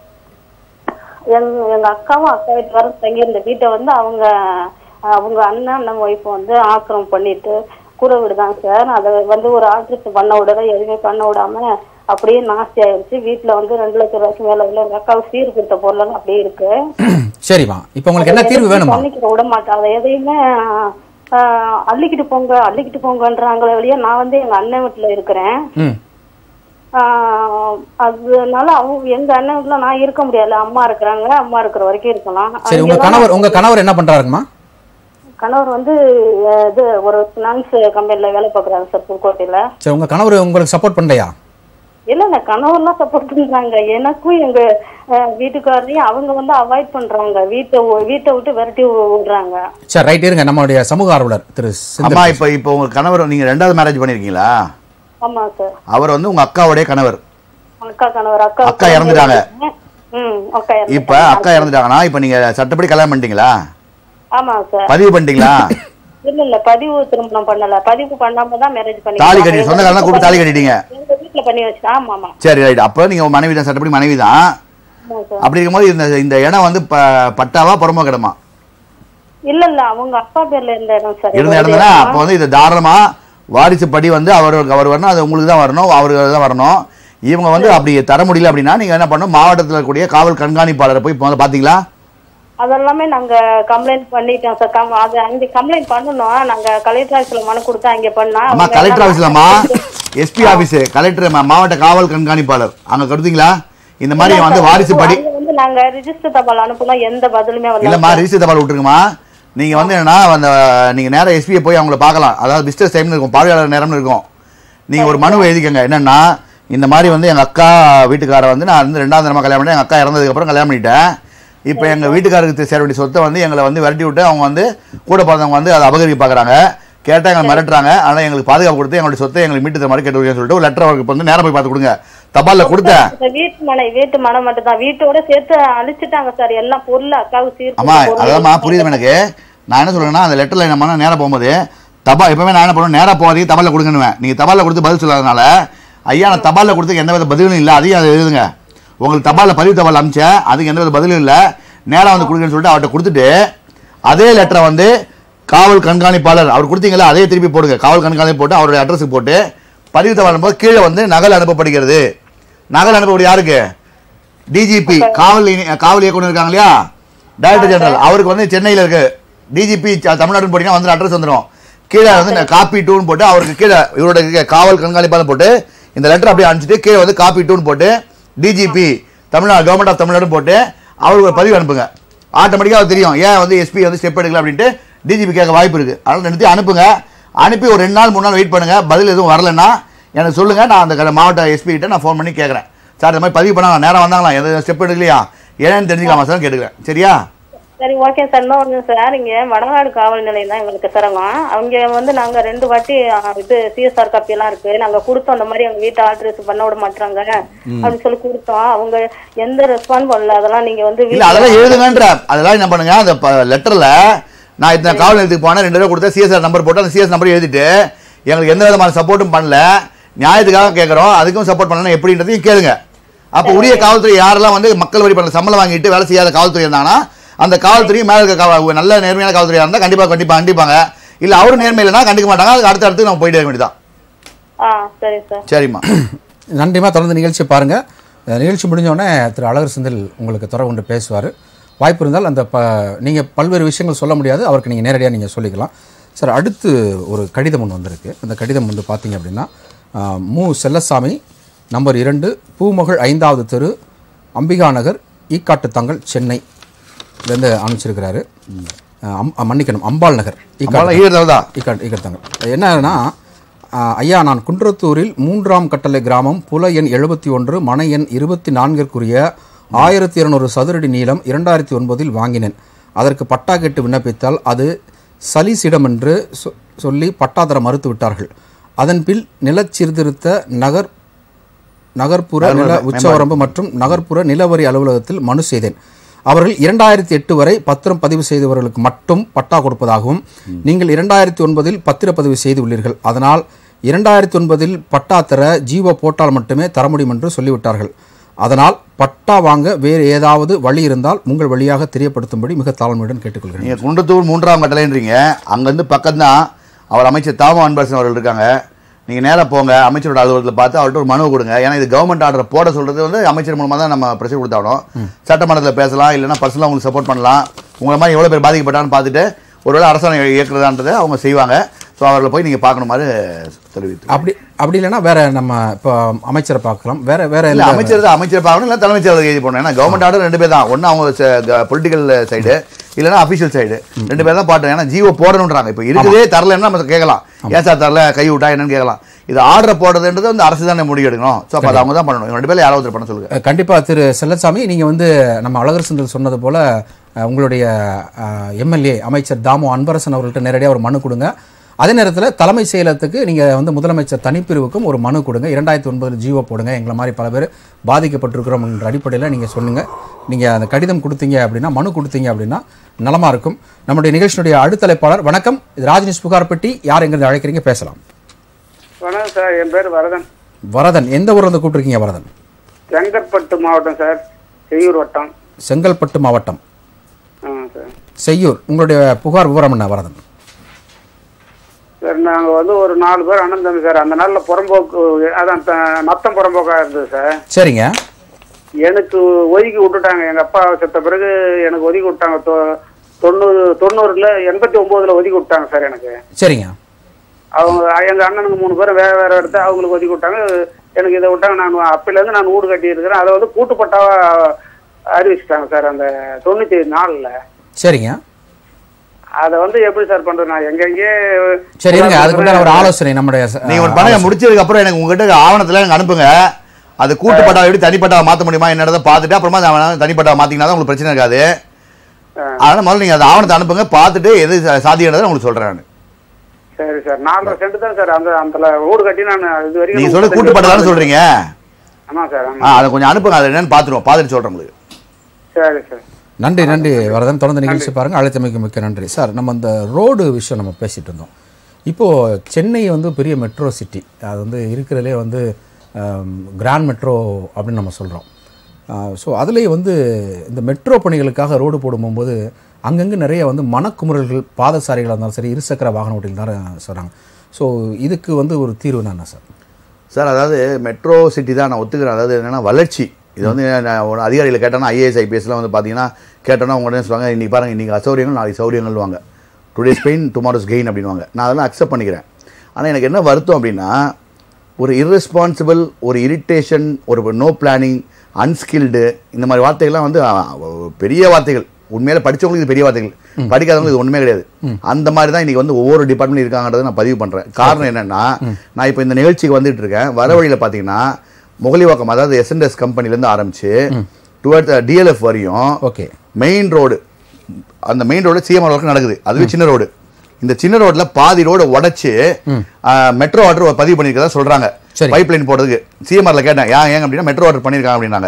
எங்க எங்க அக்காவும் அக்கா வீட்டுக்காரும் தங்கியிருந்த வீட்டை வந்து அவங்க அவங்க அண்ணன் நம்ம ஒய்ஃப் வந்து ஆக்கிரமம் பண்ணிட்டு கூரை வீடுதாங்க சார் அதை வந்து ஒரு ஆல்ட்ரேஷன் பண்ண விடல எதுவுமே பண்ண விடாம அப்படியே நாஸ்தி ஆயிடுச்சு வீட்டுல வந்து ரெண்டு லட்சம் ரூபாய்க்கு மேல உள்ள எங்க அக்காவுக்கு சீர் கொடுத்த பொருள் அப்படியே இருக்கு சரிம்மா இப்போ உங்களுக்கு என்ன தீர்வு வேணுமா பண்ணிக்கிற விட மாட்டாங்க எதையுமே ஆஹ், அள்ளிக்கிட்டு போங்க அள்ளிக்கிட்டு போங்கன்றாங்களே வழியா நான் வந்து எங்க அண்ணன் வீட்டுல இருக்கிறேன் ம் ஆஹ் அதனால அவங்க எங்க அண்ணன் வீட்டுல நான் இருக்க முடியாது அம்மா இருக்கிறாங்க அம்மா இருக்கிற வரைக்கும் இருக்கலாம் சரி உங்க அங்கெல்லாம் கணவர் உங்க கணவர் என்ன பண்றாருங்கம்மா கணவர் வந்து அஹ், இது ஒரு ஃபினான்ஸ் கம்பெனில வேலை பார்க்குறாங்க சார் புதுக்கோட்டையில சரி உங்க கணவர் உங்களுக்கு சப்போர்ட் பண்ணலையா இல்ல இல்ல கணவர்லாம் சப்போர்ட் பண்றாங்க எனக்கும் எங்க அஹ், வீட்டுக்காரரையும் அவங்க வந்து அவாய்ட் பண்றாங்க வீட்டை ஒ- வீட்டை விட்டு விரட்டி வி- விடுறாங்க சரி ரைட் இருங்க நம்மளுடைய சமூக ஆர்வலர் திரு அம்மா செந்தில் இப்போ இப்போ உங்க கணவர் நீங்க ரெண்டாவது மேரேஜ் பண்ணிருக்கீங்களா ஆமா சார் அவர் வந்து உங்க அக்காவுடைய கணவர் அக்கா கணவர் அக்கா அக்கா இறந்துட்டாங்க. ம் அக்கா இப்ப இறந்துட்டாங்க. அக்கா இறந்துட்டாங்கன்னா இப்ப நீங்க சட்டப்படி கல்யாணம் பண்ணிட்டீங்களா ஆமா சார் பதிவு பண்ணிட்டீங்களா இல்ல இல்ல பதிவு திருமணம் பண்ணல பதிவு பண்ணாம தான் மேரேஜ் பண்ணி தாலி கட்டி சொந்தக்காரலாம் கூப்பிட்டு தாலி கட்டிட்டீங்க எங்க வீட்டுல பண்ணி வச்சு ஆமா ஆமா சரி ரைட் அப்போ நீங்க உங்க மனைவி தான் சட்டப்படி மனைவி தான் ஆமா சார் அப்படி இருக்கும்போது இந்த இந்த இடம் வந்து ப- பட்டாவா புறமோ கிடமா இல்ல இல்ல அவங்க அப்பா பேர்ல இருந்த இடம் சார் இருந்த இது இடம்னா வந்து அப்போ வந்து இது தாராளமா வாரிசு படி வந்து அவருக்கு அவர் வரணும் அது உங்களுக்கு தான் வரணும் அவருக்கு தான் வரணும் இவங்க வந்து அப்படி தர முடியல அப்படின்னா நீங்க என்ன பண்ணணும் மாவட்டத்தில் இருக்கக்கூடிய காவல் கண்காணிப்பாளரை போய் முதல்ல பாத்தீங்களா அதெல்லாமே நாங்க கம்ப்ளைண்ட் பண்ணிட்டோம் சார் கம் அது அங்க கம்ப்ளைண்ட் பண்ணணும் நாங்க கலெக்டர் ஆஃபீஸ்ல மனு கொடுத்து அங்க பண்ணா அம்மா அவங்க கலெக்டர் எல்லாம் ஆஃபீஸ்லம்மா எஸ்பி ஆஃபீஸ் கலெக்டர் மா- மாவட்ட காவல் கண்காணிப்பாளர் அங்க கொடுத்தீங்களா இந்த மாதிரி வந்து வாரிசு படி அங்க வந்து நாங்க ரிஜிஸ்டர் தபால் அனுப்புனோம் எந்த பதிலுமே வரல இல்லம்மா ரிஜிஸ்டர் தபால் விட்டுருங்கம்மா நீங்க வந்து என்னன்னா அந்த நீங்க நேரா எஸ்பியை போய் அவங்கள பார்க்கலாம் அதாவது பிஸ்னஸ் டைம்னு இருக்கும் பார்வையாளர் நேரம்னு இருக்கும் நீங்க ஒரு மனு எழுதிக்கங்க என்னன்னா இந்த மாதிரி வந்து எங்க அக்கா வீட்டுக்கார வந்து நான் வந்து ரெண்டாவது தரமா கல்யாணம் பண்ணி எங்க அக்கா இறந்ததுக்கு அப்புறம் கல்யாணம் பண்ணிட்டேன் இப்போ எங்க வீட்டுக்காரருக்கு சேர வேண்டிய சொத்தை வந்து எங்களை வந்து விரட்டி விட்டு அவங்க வந்து கூட பிறந்தவங்க வந்து அதை அபகரிக்க பார்க்குறாங்க கேட்டா எங்களை மிரட்டுறாங்க ஆனா எங்களுக்கு பாதுகாப்பு கொடுத்து எங்களுடைய சொத்தை எங்களுக்கு மீட்டு தர மாதிரி கேட்டு சொல்லிட்டு ஒரு லெட்டர் அவருக்கு வந்து நேரா போய் பார்த்து கொடுங்க தபால்ல கொடுத்தேன் இந்த வீட்டு மனை வீட்டு மனை மட்டும் தான் வீட்டோட சேர்த்து அழிச்சிட்டாங்க சார் எல்லாம் பொருள் அக்காவுக்கு அம்மா சீர்திருத்த அதாம்மா பொருள் புரியுது எனக்கு நான் என்ன சொல்றேன்னா அந்த லெட்டர்ல நம்ம நேரா போகும்போது தபா எப்பவுமே நான் என்ன பண்ணுவேன் நேரா போகாதீங்க தபால்ல கொடுங்கன்னுவேன் நீங்க தபால்ல கொடுத்து பதில் சொல்லாதனால ஐயா நான் தபால்ல கொடுத்து எந்த வித பதிலும் இல்லை அதையும் அதை எழுதுங்க உங்களுக்கு தபால்ல பதிவு தபால் அமிச்சேன் அதுக்கு எந்த வித பதிலும் இல்லை நேரா வந்து கொடுங்கன்னு சொல்லிட்டு அவர்கிட்ட கொடுத்துட்டு அதே லெட்டரை வந்து காவல் கண்காணிப்பாளர் அவர் கொடுத்தீங்களா அதே திருப்பி போடுங்க காவல் கண்காணிப்பு போட்டு அவருடைய அட்ரஸுக்கு போட்டு பதிவு தபால் போது கீழே வந்து நகல் அனுப்பப்படுகிறது நகல் அனுப்பக்கூடிய யாருக்கு டிஜிபி காவல் இணை- காவல் இயக்குனர் இருக்காங்க இல்லையா டைரக்டர் ஜெனரல் அவருக்கு வந்து சென்னையில் இருக்கு டிஜிபி தமிழ்நாடுன்னு போட்டீங்கன்னா வந்து அட்ரஸ் வந்துடும் கீழே வந்து காப்பி டூன்னு போட்டு அவருக்கு கீழே இவரோட இருக்க காவல் கண்காணிப்பாளர் போட்டு இந்த லெட்டர் அப்படியே அனுப்பிச்சிட்டு கீழே வந்து காப்பி டூன்னு போட்டு DGP Tamil Nadu government of Tamil Nadu போட்டு அவருக்கு ஒரு பதிவு அனுப்புங்க ஆட்டோமேட்டிக்காக தெரியும் ஏன் வந்து எஸ்பி வந்து ஸ்டெப் எடுக்கல அப்படின்ட்டு டிஜிபி கேட்க வாய்ப்பு இருக்கு அதனால ரெண்டுத்தையும் அனுப்புங்க அனுப்பி ஒரு ரெண்டு நாள் மூணு நாள் வெயிட் பண்ணுங்க பதில் எதுவும் வரலன்னா எனக்கு சொல்லுங்க நான் அந்த க- மாவட்ட எஸ்பி கிட்ட நான் ஃபோன் பண்ணி கேட்குறேன் சார் இந்த மாதிரி பதிவு பண்ணாங்க நேரம் வந்தாங்களா எந்த ஸ்டெப் எடுக்கலையா ஏன்னு தெரிஞ்சுக்கலாமா சார் கேட்டுக்கிறேன் சரியா சரி ஓகே சார் இன்னொன்று சார் இங்க வடநாடு காவல் நிலையம் தான் எங்களுக்கு சிரமம் அவங்க வந்து நாங்க ரெண்டு வாட்டி ஆ, இது சிஎஸ்ஆர் காப்பி எல்லாம் இருக்கு நாங்க கொடுத்தோம் அந்த மாதிரி எங்க வீட்டை ஆல்ட்ரேஸ் பண்ண விட மாட்டாங்க அப்படின்னு சொல்லி கொடுத்தோம் அவங்க எந்த ரெஸ்பான்ஸ் பண்ணல அதெல்லாம் நீங்க வந்து இல்ல அதெல்லாம் எழுதுங்கன்ற அதெல்லாம் என்ன பண்ணுங்க அந்த லெட்டர்ல நான் இத்தனை காவல் நிலையத்துக்கு போனேன் ரெண்டு ரூபா கொடுத்தா சிஎஸ்ஆர் நம்பர் போட்டு அந்த சிஎஸ் நம்பர் எழுதிட்டு எங்களுக்கு எந்த விதமான சப்போர்ட்டும் பண்ணல நியாயத்துக்காக கேட்குறோம் அதுக்கும் சப்போர்ட் பண்ணலாம் எப்படின்றதையும் கேளுங்க அப்போ உரிய காவல்துறை யாரெல்லாம் வந்து மக்கள் வரி பண்ண சம்பளம் வாங்கிட்டு வேலை செய்யாத காவல்துறை இருந்தாங்கன்னா அந்த காவல்துறையும் மேல இருக்க காவல் நல்ல நேர்மையான காவல்துறையா இருந்தால் கண்டிப்பா கண்டிப்பா கண்டிப்பாங்க இல்ல அவரும் நேர்மை இல்லைன்னா கண்டிக்க மாட்டாங்க அதுக்கு அடுத்த அடுத்து நம்ம போயிட்டு இருக்க வேண்டியதான் ஆ சரி சார் சரிம்மா நன்றிமா தொடர்ந்து நிகழ்ச்சி பாருங்க அஹ் நிகழ்ச்சி முடிஞ்ச உடனே திரு அழகர் செந்தில் உங்களுக்கு தொடர்பு கொண்டு பேசுவார் வாய்ப்பு இருந்தால் அந்த ப நீங்கள் பல்வேறு விஷயங்கள் சொல்ல முடியாது அவருக்கு நீங்கள் நேரடியாக நீங்கள் சொல்லிக்கலாம் சார் அடுத்து ஒரு கடிதம் ஒன்று வந்திருக்கு அந்த கடிதம் வந்து பார்த்தீங்க அப்படின்னா அஹ், மு செல்லசாமி நம்பர் இரண்டு பூமகள் ஐந்தாவது தெரு அம்பிகா நகர் ஈக்காட்டு தங்கள் சென்னை இருந்து அனுப்பிச்சிருக்கிறாரு அஹ், அம்- மன்னிக்கணும் அம்பாள் நகர் ஈக்காட்டு ஈரதா இக்கட் இக்கட்டாங்க என்னன்னா ஆஹ், ஐயா நான் குன்றத்தூரில் மூன்றாம் கட்டளை கிராமம் புல எண் எழுபத்தி ஒன்று மனை எண் இருபத்தி நான்கிற்குரிய ஆயிரத்தி இருநூறு சதுரடி நீளம் இரண்டாயிரத்தி ஒன்பதில் வாங்கினேன் அதற்கு பட்டா கேட்டு விண்ணப்பித்தால் அது சலிசிடம் என்று சொ- சொல்லி பட்டா தர மறுத்து விட்டார்கள் அதன் பின் நிலச்சீர்திருத்த நகர் நகர்ப்புற நில உச்சவரம்பு மற்றும் நகர்ப்புற நிலவரி அலுவலகத்தில் மனு செய்தேன் அவர்கள் இரண்டாயிரத்தி எட்டு வரை பத்திரம் பதிவு செய்தவர்களுக்கு மட்டும் பட்டா கொடுப்பதாகவும் நீங்கள் இரண்டாயிரத்தி ஒன்பதில் பத்திரப்பதிவு செய்துள்ளீர்கள் அதனால் இரண்டாயிரத்தி ஒன்பதில் பட்டா தர ஜீவோ போட்டால் மட்டுமே தர முடியும் என்று சொல்லிவிட்டார்கள் அதனால் பட்டா வாங்க வேறு ஏதாவது வழி இருந்தால் உங்கள் வழியாக தெரியப்படுத்தும்படி மிக தாழ்மையுடன் கேட்டுக்கொள்கிறேன் நீங்க குன்றத்தூர் மூன்றாம் கட்டளைன்றீங்க அங்கேருந்து பக்கம்தான் அவர் அமைச்சர் தாம அன்பரசன் அவர்கள் இருக்காங்க நீங்க நேரா போங்க அமைச்சரோட அலுவலகத்தில் பார்த்து அவர்கிட்ட ஒரு மனு கொடுங்க ஏன்னா இது கவர்மெண்ட் ஆர்டர் போட சொல்றது வந்து அமைச்சர் மூலமா தான் நம்ம ப்ரெஷர் கொடுத்தாகணும் சட்டமன்றத்தில் பேசலாம் இல்லைன்னா பர்சனலாக உங்களுக்கு சப்போர்ட் பண்ணலாம் உங்களை மாதிரி எவ்வளோ பேர் பாதிக்கப்பட்டான்னு பார்த்துட்டு ஒருவேளை அரசாங்கம் இயக்குறதான்றதை அவங்க செய்வாங்க ஸோ அவர்களை போய் நீங்க பார்க்கணுமாறு தெரிவித்து அப்படி அப்படி இல்லைன்னா வேற நம்ம இப்போ அமைச்சரை பார்க்கலாம் வேற வேற இல்ல எந்த- அமைச்சர் தான் அமைச்சர் பார்க்கணும் இல்லை தலைமைச் செயலர் எழுதி போடணும் ஏன்னா கவர்மெண்ட் ஆர்டர் ரெண்டு பேர் தான் ஒன்று அவங்க பொலிட்டிக்கல் சைடு இல்லைன்னா அஃபிஷியல் சைடு ரெண்டு பேர் தான் பாட்டோம் ஏன்னா ஜியோ போடணுன்றாங்க இப்போ இருக்குதே தரலன்னா நம்ம கேட்கலாம் ஏன் சார் தரல கை விட்டா என்னன்னு கேட்கலாம் இது ஆர்டர் போடுறதுன்றது வந்து அரசு தானே முடிவு எடுக்கணும் ஸோ அப்போ அது அவங்க தான் பண்ணணும் இவங்க ரெண்டு பேரும் யாராவது ஒருத்தர் பண்ண சொல்லுங்க அஹ் கண்டிப்பா திரு செல்லசாமி நீங்க வந்து நம்ம அழகர் செந்தில் சொன்னது போல அஹ், உங்களுடைய எம்எல்ஏ அமைச்சர் தாமு அன்பரசன் அவர்கள்ட்ட நேரடியாக ஒரு மனு கொடுங்க அதே நேரத்தில் தலைமை செயலகத்துக்கு நீங்க வந்து முதலமைச்சர் தனிப்பிரிவுக்கும் ஒரு மனு கொடுங்க இரண்டாயிரத்தி ஒன்பதில் ஜீவோ போடுங்க எங்களை மாதிரி பல பேர் பாதிக்கப்பட்டிருக்கிறோம் என்ற அடிப்படையில் நீங்க சொன்னுங்க நீங்க அந்த கடிதம் கொடுத்தீங்க அப்படின்னா மனு கொடுத்தீங்க அப்படின்னா நலமா இருக்கும் நம்முடைய நிகழ்ச்சியினுடைய அடுத்த தலைப்பாளர் வணக்கம் இது ராஜ்நிஷ் புகார் பெட்டி யார் எங்கிருந்து அழைக்கிறீங்க பேசலாம் வணக்கம் சார் என் பேர் வரதன் வரதன் எந்த ஊர்ல இருந்து கூப்பிட்டுருக்கீங்க வரதன் செங்கற்பட்டு மாவட்டம் சார் செய்யூர் வட்டம் செங்கல்பட்டு மாவட்டம் ஆமாம் சார் செய்யூர் உங்களுடைய புகார் விவரம் என்ன வரதன் சார் நாங்கள் வந்து ஒரு நாலு பேர் அண்ணன் தம்பி சார் அந்த நாளில் புறம்போக்கு அதான் த- நத்தம் புறம்போக்காக இருந்தது சார் சரிங்க எனக்கு ஒதுக்கி விட்டுட்டாங்க எங்கள் அப்பா செத்த பிறகு எனக்கு ஒதுக்கி விட்டாங்க தொ- தொண்ணூறு தொண்ணூறுல எண்பத்தி ஒம்போதுல ஒதுக்கி விட்டாங்க சார் எனக்கு சரிங்க அவங்க எங்கள் அண்ணனுக்கு மூணு பேர் வேற வேற எடுத்து அவங்களுக்கு ஒதுக்கி விட்டாங்க எனக்கு இதை விட்டாங்க நான் அப்பையிலேருந்து நான் வீடு கட்டி இருக்கிறேன் அதை வந்து கூட்டுப்பட்டாவா அறிவிச்சிட்டாங்க சார் அந்த தொண்ணூற்றி நாலில் சரிங்க அதை வந்து எப்படி சார் பண்றது நான் எங்கெங்கே சரி இருங்க அதுக்குண்டான ஒரு ஆலோசனை நம்முடைய ச- நீங்க ஒரு பண்ணுங்க முடிச்சதுக்கு அப்புறம் எனக்கு உங்ககிட்ட ஆவணத்துல எனக்கு அனுப்புங்க அது கூட்டுப்பட்டா எப்படி தனிப்பட்டா மாத்த முடியுமா என்னடா பார்த்துட்டு அப்புறமா அதை தனிப்பட்டா மாத்திங்கன்னா தான் உங்களுக்கு பிரச்சனை இருக்காது அதனால முதல்ல நீங்க அந்த ஆவணத்தை அனுப்புங்க பார்த்துட்டு எது சா- சாத்தியன்றதை உங்களுக்கு சொல்றேன் நான் சரி சார் நாலரை சென்ட் தான் சார் அந்த அந்த வீடு கட்டி நான் இது வரைக்கும் நீங்க சொல்ற கூட்டுப்பட்டா தானே சொல்றீங்க ஆமா சார் ஆ, ஆமா அதை கொஞ்சம் அனுப்புங்க அது என்னன்னு பார்த்துருவோம் பார்த்துட்டு சொல்றேன் உங்களுக்கு சரி சார் நன்றி நன்றி வரதன் தொடர்ந்து நிகழ்ச்சி பாருங்க அழைத்தமைக்கு மிக்க நன்றி சார் நம்ம அந்த ரோடு விஷயம் நம்ம பேசிட்டு இருந்தோம் இப்போ சென்னை வந்து பெரிய மெட்ரோ சிட்டி அது வந்து இருக்கிறதுலே வந்து கிராண்ட் மெட்ரோ அப்படின்னு நம்ம சொல்கிறோம் ஸோ அதுலேயே வந்து இந்த மெட்ரோ பணிகளுக்காக ரோடு போடும்போது அங்கங்கே நிறைய வந்து மனக்குமுறல்கள் பாதசாரிகளாக இருந்தாலும் சரி இருசக்கர வாகன ஓட்டிகள் தான் சொல்கிறாங்க ஸோ இதுக்கு வந்து ஒரு தீர்வு என்ன சார் சார் அதாவது மெட்ரோ சிட்டி தான் நான் ஒத்துக்கிறேன் அதாவது என்னன்னா வளர்ச்சி இது வந்து நான் ஒரு அதிகாரிகளை கேட்டோன்னா ஐஏஎஸ் ஐபிஎஸ்லாம் வந்து பார்த்தீங்கன்னா கேட்டோன்னா அவங்க உடனே சொல்லுவாங்க இன்னைக்கு பாருங்க இன்னைக்கு அசௌரியங்கள் நாளைக்கு சௌரியங்கள் வாங்க டுடேஸ் பெயின் டுமாரோஸ் கெயின் அப்படின்வாங்க நான் அதெல்லாம் அக்செப்ட் பண்ணிக்கிறேன் ஆனால் எனக்கு என்ன வருத்தம் அப்படின்னா ஒரு irresponsible ஒரு இரிட்டேஷன் ஒரு நோ பிளானிங் அன்ஸ்கில்டு இந்த மாதிரி வார்த்தைகள்லாம் வந்து அ, பெரிய வார்த்தைகள் உண்மையில படிச்சவங்களுக்கு இது பெரிய வார்த்தைகள் படிக்காதவங்களுக்கு இது ஒண்ணுமே கிடையாது அந்த மாதிரி தான் இன்னைக்கு வந்து ஒவ்வொரு டிபார்ட்மெண்ட் இருக்காங்கன்றதை நான் பதிவு பண்றேன் காரணம் என்னன்னா நான் இப்போ இந்த நிகழ்ச்சிக்கு வந்துட்டு இருக்கேன் வர வழியில பாத்தீங்கன்னா முகலிவாக்கம் அதாவது எஸ்என்எஸ் கம்பெனிலேருந்து ஆரம்பிச்சு டுவர்ட் டிஎல்எஃப் வரையும் ஓகே மெயின் ரோடு அந்த மெயின் ரோடு சிஎம்ஆர் ஒர்க் நடக்குது அதுவே சின்ன ரோடு இந்த சின்ன ரோட்ல பாதி ரோடு உடைச்சு மெட்ரோ வாட்டர் பதிவு பண்ணிருக்கதா சொல்றாங்க சரி. பைப் லைன் போடுறதுக்கு சிஎம்ஆர்ல கேட்டேன் ஏன் ஏங்க அப்படின்னா மெட்ரோ வாட்டர் பண்ணிருக்காங்க அப்படின்னாங்க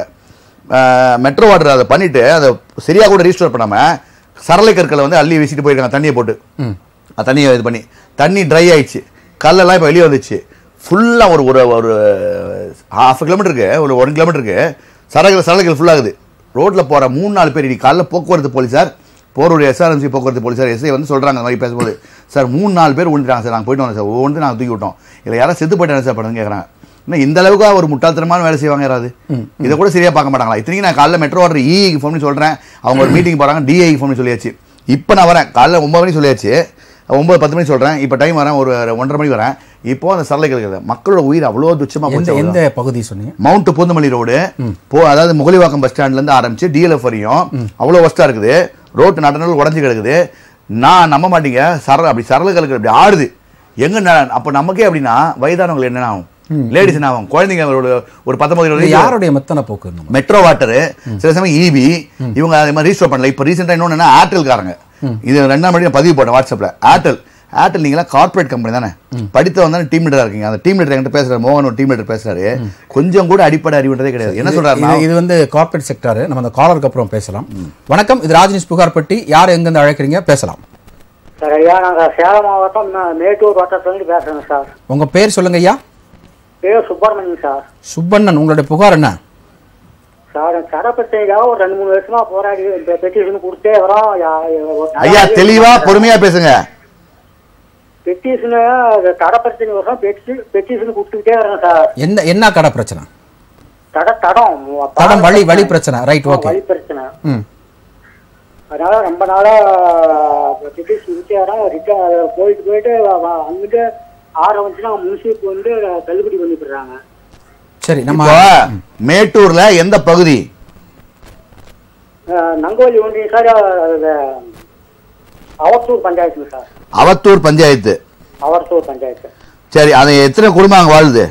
மெட்ரோ வாட்டர் அதை பண்ணிட்டு அதை சரியா கூட ரீஸ்டோர் பண்ணாம சரளை கற்களை வந்து அள்ளி வீசிட்டு போயிருக்காங்க தண்ணியை போட்டு அந்த தண்ணியை இது பண்ணி தண்ணி ட்ரை ஆயிடுச்சு கல்லெல்லாம் இப்போ வெளியே வந்துச்சு ஃபுல்லாக ஒரு ஒரு ஒரு ஹாஃப் கிலோமீட்டருக்கு ஒரு ஒன் கிலோமீட்டருக்கு சரகள் சரளைகள் ஃபுல்லாகுது ரோட்டில் போகிற மூணு நாலு பேர் இன்னைக்கு காலைல போக்குவரத்து போலீஸார் போரூர் எஸ்ஆர்எம்சி போக்குவரத்து போலீஸார் எஸ்ஐ வந்து சொல்கிறாங்க அந்த மாதிரி பேசும்போது சார் மூணு நாலு பேர் விழுந்துட்டாங்க சார் நாங்கள் போயிட்டு வந்தோம் சார் ஒவ்வொன்று நாங்கள் தூக்கி விட்டோம் இல்லை யாரும் செத்து போயிட்டாங்க சார் பண்ணுன்னு கேட்குறாங்க இன்னும் இந்த அளவுக்கு ஒரு முட்டாள்தனமான வேலை செய்வாங்க யாராவது இதை கூட சரியா பார்க்க மாட்டாங்களா இத்தனைக்கு நான் காலைல மெட்ரோ வாட்டர் இஐக்கு ஃபோன் பண்ணி சொல்றேன் அவங்க ஒரு மீட்டிங் போறாங்க டிஐக்கு ஃபோன் பண்ணி சொல்லியாச்சு இப்போ நான் வரேன் காலைல ஒன்பது மணி சொல்லியாச்சு ஒன்பது பத்து மணி சொல்றேன் இப்போ டைம் வரேன் ஒரு ஒன்றரை மணிக்கு வரேன் இப்போ அந்த சரளை கேட்குது மக்களோட உயிர் அவ்வளோ துச்சமா எந்த போச்சு எந்த பகுதி சொன்னீங்க மவுண்ட் பூந்தமல்லி ரோடு போ அதாவது முகலிவாக்கம் பஸ் ஸ்டாண்ட்ல இருந்து ஆரம்பிச்சு டிஎல்எஃப் வரையும் அவ்வளோ ஒஸ்டா இருக்குது ரோட்டு நடநூல் உடஞ்சு கிடக்குது நான் நம்ப மாட்டீங்க சரள அப்படி சரளங்களுக்கு அப்படி ஆடுது எங்க ந- அப்ப நமக்கே அப்படின்னா வயதானவங்க என்ன ஆகும் லேடிஸ் என்ன ஆகும் குழந்தைங்க ஒரு ஒரு பத்தொன்பது இது இருபது வயசு யாருடைய மெத்தனை போக்கு இந்த மாதிரி? மெட்ரோ வாட்டர் சில சமயம் இபி இவங்க அதே மாதிரி ரீஸ்டோர் பண்ணல இப்போ ரீசெண்டாக இன்னொன்று என்ன ஏர்டெல்காரங்க இது ரெண்டாம் மணி நான் பதிவு போட்டேன் வாட்ஸ்அப்ல ஏர்டெல் ஏர்டெல் நீங்களா கார்ப்பரேட் கம்பெனி தானே படித்த வந்தாலும் டீம் லீடரா இருக்கீங்க அந்த டீம் லீடர் என்கிட்ட பேசுறாரு மோகன் ஒரு டீம் லீடர் பேசுறாரு கொஞ்சம் கூட அடிப்படை அறிவுன்றதே கிடையாது என்ன சொல்றாருன்னா இது இது வந்து கார்ப்பரேட் செக்டார் நம்ம அந்த காலருக்கு அப்புறம் பேசலாம் வணக்கம் இது ராஜ்நிஷ் புகார் பட்டி யார் எங்கிருந்து அழைக்கிறீங்க பேசலாம் சார் ஐயா நாங்கள் சேலம் மாவட்டம் மே- மேட்டூர் வட்டத்துலேருந்து பேசுகிறேங்க சார் உங்க பேர் சொல்லுங்க ஐயா பேர் சுப்பிரமணியன் சார் சுப்பண்ணன் உங்களுடைய புகார் என்ன சார் கடை பிரச்சனைக்காக ஒரு ரெண்டு மூணு வருஷமா போராடி பெட்டிஷன் கொடுத்தே வரோம் ஐயா தெளிவா பொறுமையா பேசுங்க பெட்டிஷனு கடை பிரச்சனை வரும் பெட்டி பெட்டிஷன் கொடுத்துக்கிட்டே வரேன் சார் என்ன என்ன கடை பிரச்சனை கடை தடம் தடம் வழி வழி பிரச்சனை ரைட் ஆ, ஓகே வழி பிரச்சனை ம் அதனால ரொம்ப நாளா பெட்டிஷன் கொடுத்தே வரோம் ரிட்டர்ன் போயிட்டு போயிட்டு வ- வ- அங்கிட்டு ஆரம்பிச்சுன்னா முன்சிப் வந்து தள்ளுபடி பண்ணி போடுறாங்க சரி நம்ம இப்போ மேட்டூர்ல எந்த பகுதி அஹ், நங்கோலி ஒன்றியம் சார் அஹ், அவத்தூர் பஞ்சாயத்துங்க சார் அவத்தூர் பஞ்சாயத்து அவத்தூர் பஞ்சாயத்து சரி அது எத்தனை குடும்பம் அங்கே வாழுது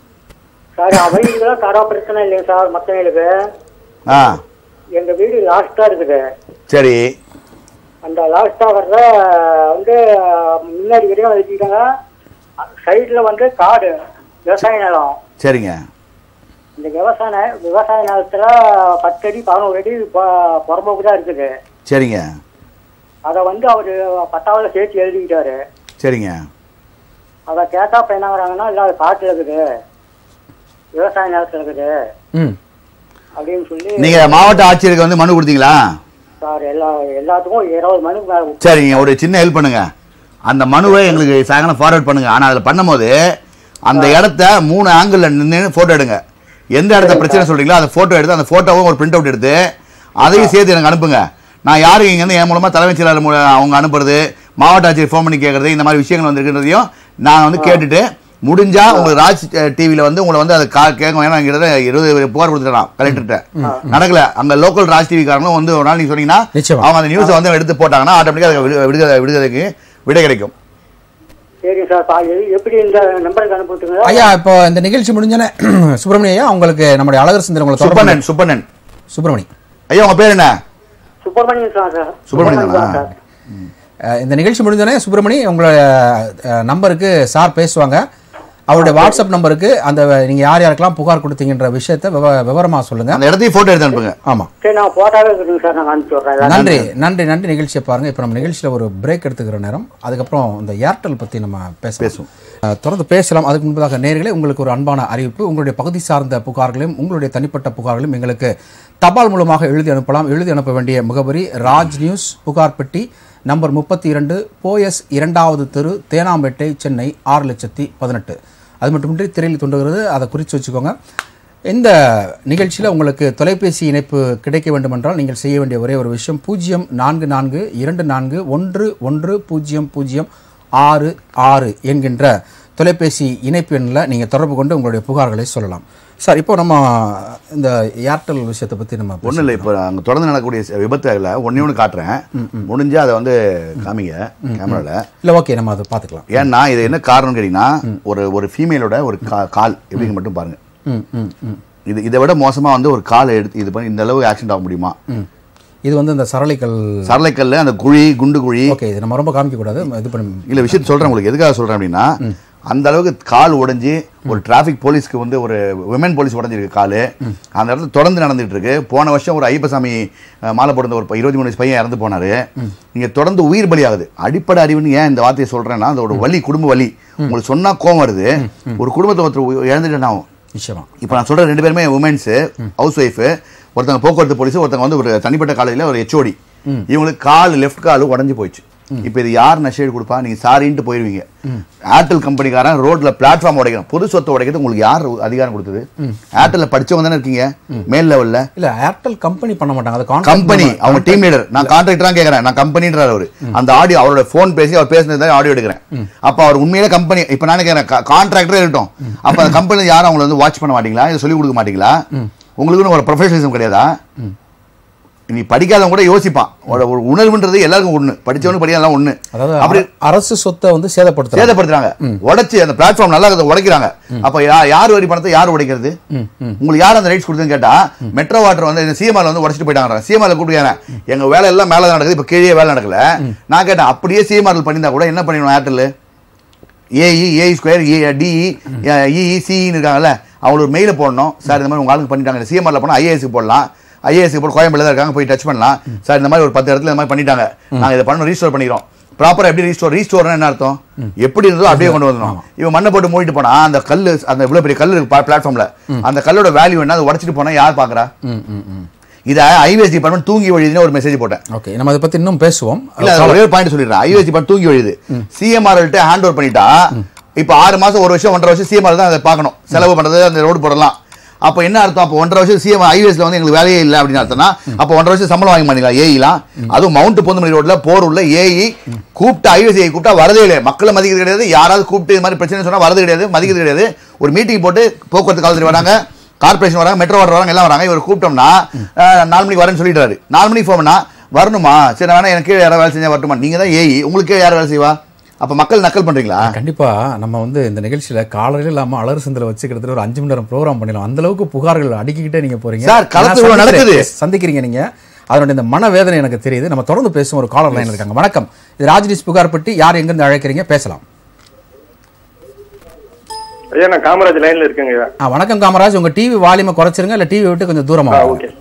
சார் அவங்களுக்குலாம் தர பிரச்சனை இல்லைங்க சார் மற்றவங்களுக்கு ஆ எங்க வீடு லாஸ்டா இருக்குது சரி அந்த லாஸ்டா வர்ற வந்து முன்னாடி வரையும் வச்சுக்கிட்டாங்க சைடுல வந்து காடு விவசாய நிலம் சரிங்க இந்த விவசாய நெ- விவசாய நிலத்துல பத்து அடி பதினோரு அடி பொ- புறம்போக்கு தான் இருக்குது சரிங்க அதை வந்து அவர் பத்தாவது சேர்த்து எழுதிக்கிட்டாரு சரிங்க அதை கேட்டா இப்ப என்ன வராங்கன்னா இல்ல அது காட்டுல இருக்குது விவசாய நிலத்துல இருக்குது ம் அப்படின்னு சொல்லி நீங்க மாவட்ட ஆட்சியருக்கு வந்து மனு கொடுத்தீங்களா சார் எல்லா எல்லாத்துக்கும் இருபது மணிக்கு மேல சரிங்க ஒரு சின்ன ஹெல்ப் பண்ணுங்க அந்த மனுவை எங்களுக்கு சாயங்காலம் ஃபார்வர்ட் பண்ணுங்க ஆனா அதில் பண்ணும்போது அந்த இடத்த மூணு ஆங்கிள் நின்று போட்டோ எடுங்க எந்த இடத்த பிரச்சனை சொல்றீங்களோ அந்த போட்டோ எடுத்து அந்த போட்டோவும் ஒரு பிரிண்ட் அவுட் எடுத்து அதையும் சேர்த்து எனக்கு அனுப்புங்க நான் யாருக்கு இங்க இருந்து என் மூலமா தலைமைச் செயலாளர் மூலம் அவங்க அனுப்புறது மாவட்ட ஆட்சியர் ஃபோன் பண்ணி கேட்கறது இந்த மாதிரி விஷயங்கள் வந்திருக்கிறதையும் நான் வந்து கேட்டுட்டு முடிஞ்சா உங்களுக்கு ராஜ் டிவில வந்து உங்களை வந்து அதை கா- கேட்கும் ஏன்னா எங்கிட்ட இருபது புகார் கொடுத்துட்டேன் கலெக்டர்கிட்ட நடக்கல அங்க லோக்கல் ராஜ் டிவி காரங்களும் வந்து ஒரு நாள் நீங்க சொன்னீங்கன்னா நிச்சயமா. அவங்க அந்த நியூஸை வந்து எடுத்து போட்டாங்கன்னா ஆட்டோமேட்டிக்காக விடுதலை விடுதலைக்கு விடை கிடைக்கும் சரிங்க சார் பா- எ- எப்படி இந்த நம்பருக்கு அனுப்பிட்டுங்க ஐயா இப்போ இந்த நிகழ்ச்சி முடிஞ்சோன்னே சுப்பிரமணிய ஐயா உங்களுக்கு நம்முடைய அழகர் சுந்தரம் உங்களை தொடர்பு சுப்பண்ணன் சுப்பண்ணன் சுப்பிரமணி ஐயா உங்க பேர் என்ன சுப்பிரமணியன் சார் சார் சுப்பிரமணியன் தானா? சார் அஹ், இந்த நிகழ்ச்சி முடிஞ்சோடனே சுப்பிரமணி உங்களோட அஹ், நம்பருக்கு சார் பேசுவாங்க அவருடைய வாட்ஸ்அப் நம்பருக்கு அந்த நீங்க யார் யாருக்கெல்லாம் புகார் கொடுத்தீங்கன்ற விஷயத்தை விவ விவரமா சொல்லுங்க அந்த இடத்தையும் போட்டோ எடுத்து அனுப்புங்க ஆமா சரி நான் போட்டாவே இருக்குதுங்க சார் நாங்கள் அனுப்பிச்சி விட்றேன் நன்றி நன்றி நன்றி நிகழ்ச்சியை பாருங்க இப்போ நம்ம நிகழ்ச்சியில ஒரு பிரேக் எடுத்துக்கிற நேரம் அதுக்கப்புறம் இந்த ஏர்டெல் பத்தி நம்ம பேச பேசுவோம். தொடர்ந்து பேசலாம் அதுக்கு முன்பதாக நேர்களே உங்களுக்கு ஒரு அன்பான அறிவிப்பு உங்களுடைய பகுதி சார்ந்த புகார்களையும் உங்களுடைய தனிப்பட்ட புகார்களையும் எங்களுக்கு தபால் மூலமாக எழுதி அனுப்பலாம் எழுதி அனுப்ப வேண்டிய முகவரி ராஜ் நியூஸ் புகார் பெட்டி நம்பர் முப்பத்தி இரண்டு போயஸ் இரண்டாவது தெரு தேனாம்பேட்டை சென்னை ஆறு லட்சத்தி பதினெட்டு அது மட்டுமின்றி திரையில் தோன்றுகிறது அதை குறித்து வச்சுக்கோங்க இந்த நிகழ்ச்சியில் உங்களுக்கு தொலைபேசி இணைப்பு கிடைக்க வேண்டுமென்றால் நீங்கள் செய்ய வேண்டிய ஒரே ஒரு விஷயம் பூஜ்ஜியம் நான்கு நான்கு இரண்டு நான்கு ஒன்று ஒன்று பூஜ்ஜியம் பூஜ்ஜியம் ஆறு ஆறு என்கின்ற தொலைபேசி இணைப்பு எண்ணில் நீங்கள் தொடர்பு கொண்டு உங்களுடைய புகார்களை சொல்லலாம் சார் இப்போ நம்ம இந்த ஏர்டெல் விஷயத்தை பற்றி நம்ம ஒன்றும் இல்லை இப்போ அங்கே தொடர்ந்து நடக்கக்கூடிய விபத்துல ஒன்றே ஒன்று காட்டுறேன் முடிஞ்சா அதை வந்து காமிங்க கேமராவில் இல்லை ஓகே நம்ம அதை பார்த்துக்கலாம் ஏன்னா இது என்ன காரணம் கேட்டிங்கன்னா ஒரு ஒரு ஃபீமேலோட ஒரு கா- கால் எப்படின்னு மட்டும் பாருங்க ம் ம் ம் இது இதை விட மோசமாக வந்து ஒரு காலை எடுத்து இது பண்ணி இந்த அளவுக்கு ஆக்சிடென்ட் ஆக முடியுமா ம் இது வந்து இந்த சரளைக்கல் சரளைக்கல்ல அந்த குழி குண்டு குழி ஓகே இது நம்ம ரொம்ப காமிக்கக்கூடாது இது பண்ணி இல்ல விஷயத்தை சொல்றேன் உங்களுக்கு எதுக்காக சொல்றேன் அப்படின்னா அந்த அளவுக்கு கால் உடைஞ்சு ஒரு டிராஃபிக் போலீஸ்க்கு வந்து ஒரு விமன் போலீஸ் உடஞ்சிருக்கு காலு அந்த இடத்துல தொடர்ந்து நடந்துட்டு இருக்கு போன வருஷம் ஒரு ஐப்பசாமி அஹ், மாலை போடுற ஒரு இருபத்தி மூணு வயசு பையன் இறந்து போனாரு நீங்க தொடர்ந்து உயிர் பலி ஆகுது அடிப்படை அறிவுன்னு ஏன் இந்த வார்த்தையை சொல்றேன்னா அதோட வலி குடும்ப வலி உங்களுக்கு சொன்னா கோவம் வருது ஒரு குடும்பத்தை ஒருத்தர் உ- இழந்துட்டு ஆகும் நிச்சயமா இப்போ நான் சொல்ற ரெண்டு பேருமே உமன்ஸு ஹவுஸ் ஒய்ஃபு ஒருத்தங்க போக்குவரத்து போலீஸ் ஒருத்தங்க வந்து ஒரு தனிப்பட்ட காலேஜில் ஒரு ஹெச்ஓடி இவங்களுக்கு கால் லெஃப்ட் கால் உடஞ்சு போயிடுச்சு இப்போ இது யார் நஷ்டீடு கொடுப்பா நீங்க சாரின்ட்டு போயிருவீங்க ஏர்டெல் கம்பெனிக்காரன் ரோட்ல பிளாட்ஃபார்ம் உடைக்கணும் பொது சொத்தை உடைக்கிறது உங்களுக்கு யார் அதிகாரம் கொடுத்தது ஏர்டெல்ல படிச்சவங்க தானே இருக்கீங்க மேல் லெவல்ல இல்ல ஏர்டெல் கம்பெனி பண்ண மாட்டாங்க அது contract கம்பெனி நம்ம- அவங்க டீம் லீடர் நான் கான்ட்ராக்டரா கேக்குறேன் நான் கம்பெனின்றார் அவரு அந்த ஆடியோ அவரோட ஃபோன் பேசி அவர் பேசுனது ஆடியோ எடுக்கிறேன் அப்ப அவர் உண்மையிலே கம்பெனி இப்ப நான் கேக்குறேன் கான்ட்ராக்டரே இருக்கட்டும் அப்ப அந்த கம்பெனில யாரும் அவங்களை வந்து வாட்ச் பண்ண மாட்டீங்களா இதை சொல்லி கொடுக்க மாட்டீங்களா உங்களுக்குன்னு ஒரு ப்ரொஃபஷனலிசம் கிடையாதா நீ படிக்காதவங்க கூட யோசிப்பான் ஒரு ஒரு உணர்வுன்றது எல்லாருக்கும் ஒண்ணு படிச்சவனுக்கு படிக்கலாம் ஒண்ணு அதாவது அப்படி அர- அரசு சொத்தை வந்து சேதப்படுத்துறாங்க சேதப்படுத்துறாங்க உடைச்சு அந்த பிளாட்ஃபார்ம் நல்லா இருக்கிறத உடைக்கிறாங்க அப்ப யா- யார் வரி பணத்தை யார் உடைக்கிறது உங்களுக்கு யார் அந்த ரைட்ஸ் கொடுத்துன்னு கேட்டா மெட்ரோ வாட்டர் வந்து சிஎம்ஆர் வந்து உடைச்சிட்டு போயிட்டாங்க சிஎம்ஆர் கூப்பிட்டு எங்க வேலை எல்லாம் மேல தான் நடக்குது இப்ப கீழே வேலை நடக்கல நான் கேட்டேன் அப்படியே சிஎம்ஆர் பண்ணியிருந்தா கூட என்ன பண்ணிடணும் Airtel AE AE square DE EE சிஇன்னு இருக்காங்கல்ல அவங்களுக்கு ஒரு மெயில போடணும் சார் இந்த மாதிரி உங்க ஆளுக்கு பண்ணிட்டாங்க சிஎம்ஆர்ல போனால் ஐஏஎஸ்க்கு போடலாம் ஐஏஎஸ்க்கு போட கோயம்பேடுல தான் இருக்காங்க போய் டச் பண்ணலாம் சார் இந்த மாதிரி ஒரு பத்து இடத்துல இந்த மாதிரி பண்ணிட்டாங்க நாங்க இதை பண்ணணும் ரீஸ்டோர் பண்ணிக்கிறோம் ப்ராப்பரா எப்படி ரீஸ்டோர் ரீஸ்டோர்னா என்ன அர்த்தம் எப்படி இருந்தோ அப்படியே கொண்டு வரணும் இவன் மண்ணை போட்டு மூடிட்டு போனா அந்த கல்லு அந்த இவ்வளவு பெரிய கல்லு இருக்கு பிளாட்ஃபார்ம்ல அந்த கல்லோட வேல்யூ என்ன அதை உடைச்சிட்டு போனா யார் பாக்குறா ம், ம், ம். இதை ஐவேஸ் டிபார்ட்மெண்ட் தூங்கி வழிதுன்னு ஒரு மெசேஜ் போட்டேன் ஓகே நம்ம அதை பத்தி இன்னும் பேசுவோம் இல்ல அதுல ஒரே பாயிண்ட் சொல்லிடுறேன் ஐஓஎஸ் இப்ப தூங்கி வழியுது சிஎம்ஆர் ஹேண்ட் ஓவர் பண்ணிட்டா இப்ப ஆறு மாசம் ஒரு வருஷம் ஒன்றரை வருஷம் சிஎம்ஆர் தான் அதை பார்க்கணும் செலவு பண்றது அந்த ரோடு போடலாம் அப்ப என்ன அர்த்தம் அப்போ ஒன்றரை வருஷம் சிஎம் ஐஓஎஸ்ல வந்து எங்களுக்கு வேலையே இல்லை அப்படின்னு அர்த்தம்னா அப்போ ஒன்றரை வருஷம் சம்பளம் வாங்கி மாட்டீங்களா ஏஇலாம் அதுவும் மவுண்ட் பொந்துமணி ரோட்ல போர் உள்ள ஏஇ கூப்பிட்டு ஐஓஎஸ் கூப்பிட்டா வரதே இல்லை மக்களை மதிக்கிறது கிடையாது யாராவது கூப்பிட்டு இது மாதிரி பிரச்சனை சொன்னா வரது கிடையாது மதிக்கிறது கிடையாது ஒரு மீட்டிங் போட்டு போக்குவரத்து காலத்தில் வராங்க கார்பரேஷன் வராங்க மெட்ரோ வாட்டர் வராங்க எல்லாம் வராங்க இவர் கூப்பிட்டோம்னா அஹ், நாலு மணிக்கு வரேன்னு சொல்லிட்டாரு நாலு மணிக்கு ஃபோன் பண்ணா வரணுமா சரி நான் வேணா எனக்கு கீழே யாராவது வேலை செஞ்சா வரட்டுமா நீங்க தான் ஏஇ உங்களுக்கு கீழே யார் வேலை செய்வா அப்ப மக்கள் நக்கல் பண்றீங்களா கண்டிப்பா நம்ம வந்து இந்த நிகழ்ச்சியில காலையில இல்லாம அலர் சந்தில வச்சு கிட்டத்தட்ட ஒரு அஞ்சு மணி நேரம் ப்ரோக்ராம் பண்ணிடலாம் அந்த அளவுக்கு புகார்கள் அடிக்கிட்டே நீங்க போறீங்க சார், களத்துல நான் இவ்வளவு சந்திக்கிறேன். நடக்குது. சந்திக்கிறீங்க நீங்க அதனுடைய இந்த மனவேதனை எனக்கு தெரியுது நம்ம தொடர்ந்து பேசும் ஒரு காலர் லைன் இருக்காங்க வணக்கம் இது ராஜ்நிஸ் புகார் பட்டி யார் எங்கிருந்து அழைக்கிறீங்க பேசலாம் ஐயா நான் காமராஜ் லைன்ல இருக்கேங்க ஐயா ஆ, வணக்கம் காமராஜ் உங்க டிவி வால்யூமை குறைச்சிருங்க இல்ல டிவி விட்டு கொஞ்சம் தூரமா ஆ வாங்க. ஓகே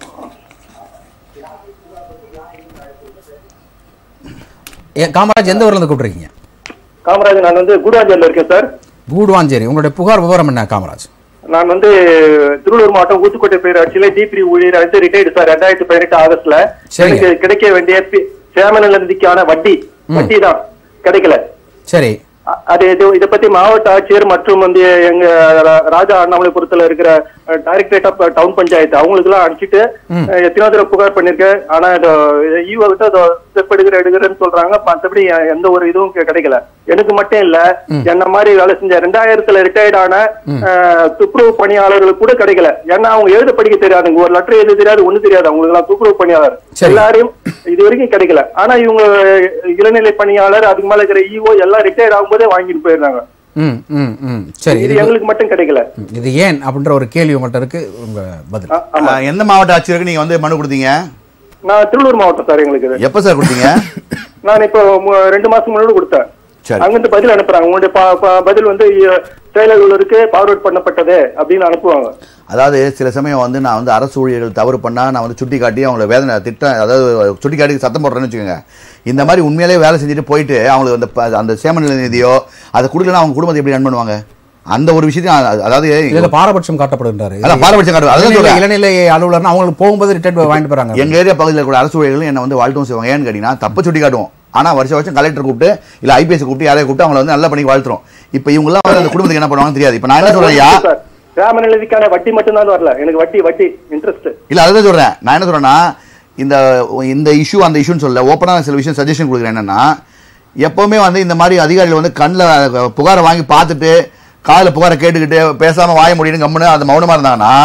ஏ, காமராஜ் எந்த ஊர்ல இருந்து கூப்பிட்டுருக்கீங்க காமராஜ் நான் வந்து கூடாஞ்சேரியில் இருக்கேன் சார் கூடுவாஞ்சேரி உங்களுடைய புகார் விவரம் என்ன காமராஜ் நான் வந்து திருவள்ளூர் மாவட்டம் ஊத்துக்கோட்டை பேராட்சியில டிபிரி ஊழியர் வந்து ரிட்டையர்டு சார் ரெண்டாயிரத்தி பதினெட்டு ஆகஸ்ட்ல சரிங்க. எனக்கு கிடைக்க வேண்டிய பி- சேம நிதிக்கான வட்டி வட்டி தான் கிடைக்கல சரி அ- அது இது இதை பத்தி மாவட்ட ஆட்சியர் மற்றும் வந்து எங்க ரா- ராஜா அண்ணாமலைபுரத்துல இருக்கிற டைரக்டரேட் ஆஃப் டவுன் பஞ்சாயத்து அவங்களுக்கு எல்லாம் அனுப்பிச்சிட்டு அஹ், எத்தனையோ தடவை புகார் பண்ணிருக்கேன் ஆனா ஈவோ கிட்ட அதோ ஸ்டெப் எடுக்கிற எடுக்கிறேன்னு சொல்றாங்க மற்றபடி எ- எந்த ஒரு இதுவும் கி- கிடைக்கல எனக்கு மட்டும் இல்ல என்ன மாதிரி வேலை செஞ்ச ரெண்டாயிரத்துல ரிட்டையர்ட் ஆன அஹ், துப்புரவு பணியாளர்களுக்கு கூட கிடைக்கல ஏன்னா அவங்க எழுத படிக்க தெரியாதுங்க ஒரு லெட்டர் எழுத தெரியாது ஒண்ணு தெரியாது அவங்களுக்கு எல்லாம் துப்புரவு பணியாளர் சரி. எல்லாரையும் இது வரைக்கும் கிடைக்கல ஆனா இவங்க இளநிலை பணியாளர் அதுக்கு மேல இருக்கிற ஈஓ எல்லாம் ரிட்டையர்ட் ஆகும்போதே வாங்கிட்டு போயிருந்தாங்க ம் ம் ம் சரி இது இது எங்களுக்கு மட்டும் கிடைக்கல இது ஏன் அப்படின்ற ஒரு கேள்வி உங்கள்கிட்ட இருக்கு உங்க பதில் ஆ, ஆமா ஆ, எந்த மாவட்ட ஆட்சியருக்கு நீங்க வந்து மனு கொடுத்தீங்க நான் திருவள்ளூர் மாவட்டம் சார் எங்களுக்கு இது. எப்ப சார் கொடுத்தீங்க நான் இப்போ மு- ரெண்டு மாசம் முன்னாடி கொடுத்தேன் சரி. அங்கிருந்து பதில் அனுப்புறாங்க உங்களுடைய ப- ப- பதில் வந்து இ- செயலர்களுக்கு ஃபார்வர்ட் பண்ணப்பட்டது அப்படின்னு அனுப்புவாங்க அதாவது சில சமயம் வந்து நான் வந்து அரசு ஊழியர்கள் தவறு பண்ணா நான் வந்து சுட்டி காட்டி அவங்கள வேதனை திட்டம் அதாவது சுட்டி காட்டி சத்தம் போடுறேன்னு வச்சுக்கோங்க இந்த மாதிரி உண்மையிலேயே வேலை செஞ்சுட்டு போயிட்டு அவங்களுக்கு அந்த ப- அந்த சேமநிலை நிதியோ அதை கொடுக்கலன்னா அவங்க குடும்பத்தை எப்படி ரன் பண்ணுவாங்க அந்த ஒரு விஷயத்தையும் அ- அதாவது இதுல பாரபட்சம் காட்டப்படுகின்றாரு அதான் பாரபட்சம் காட்டுவார். அதான் இளநிலை- சொல்றேன். இளநிலை அலுவலர்னா அவங்களுக்கு போகும்போது ரிட்டர்ன் வாங்கிட்டு போறாங்க எங்க ஏரியா பகுதியில் கூட அரசு ஊழியர்கள் என்ன வந்து வாழ்த்தும் செய்வாங்க ஏன்னு கேட்டீங்கன்னா தப்பு சுட்டி காட்டுவோம் ஆனா வருஷம் வருஷம் கலெக்டர் கூப்பிட்டு இல்ல ஐபிஎஸ் கூப்பிட்டு யாரையும் கூப்பிட்டு அவங்கள வந்து நல்லா பண்ணி வாழ்த்துறோம் இப்போ இவங்க எல்லாம் வந்து அந்த குடும்பத்துக்கு என்ன பண்ணுவாங்கன்னு தெரியாது இப்போ நான் என்ன சொல்றேன் ஐயா சார் கிராம நிதிக்கான வட்டி மட்டும்தான் வரல எனக்கு வட்டி வட்டி இன்ட்ரெஸ்ட் இல்ல அதுதான் சொல்றேன் நான் என்ன சொல்றேன்னா இந்த இந்த இஷ்யூ அந்த இஷ்யூன்னு சொல்ல ஓப்பனா சில விஷயம் சஜஷன் கொடுக்குறேன் என்னன்னா எப்பவுமே வந்து இந்த மாதிரி அதிகாரிகள் வந்து கண்ணில் புகாரை வாங்கி பார்த்துட்டு காதில் புகாரை கேட்டுக்கிட்டு பேசாம வாய முடியும்னு கம்முன்னு அந்த மௌனமா இருந்தாங்கன்னா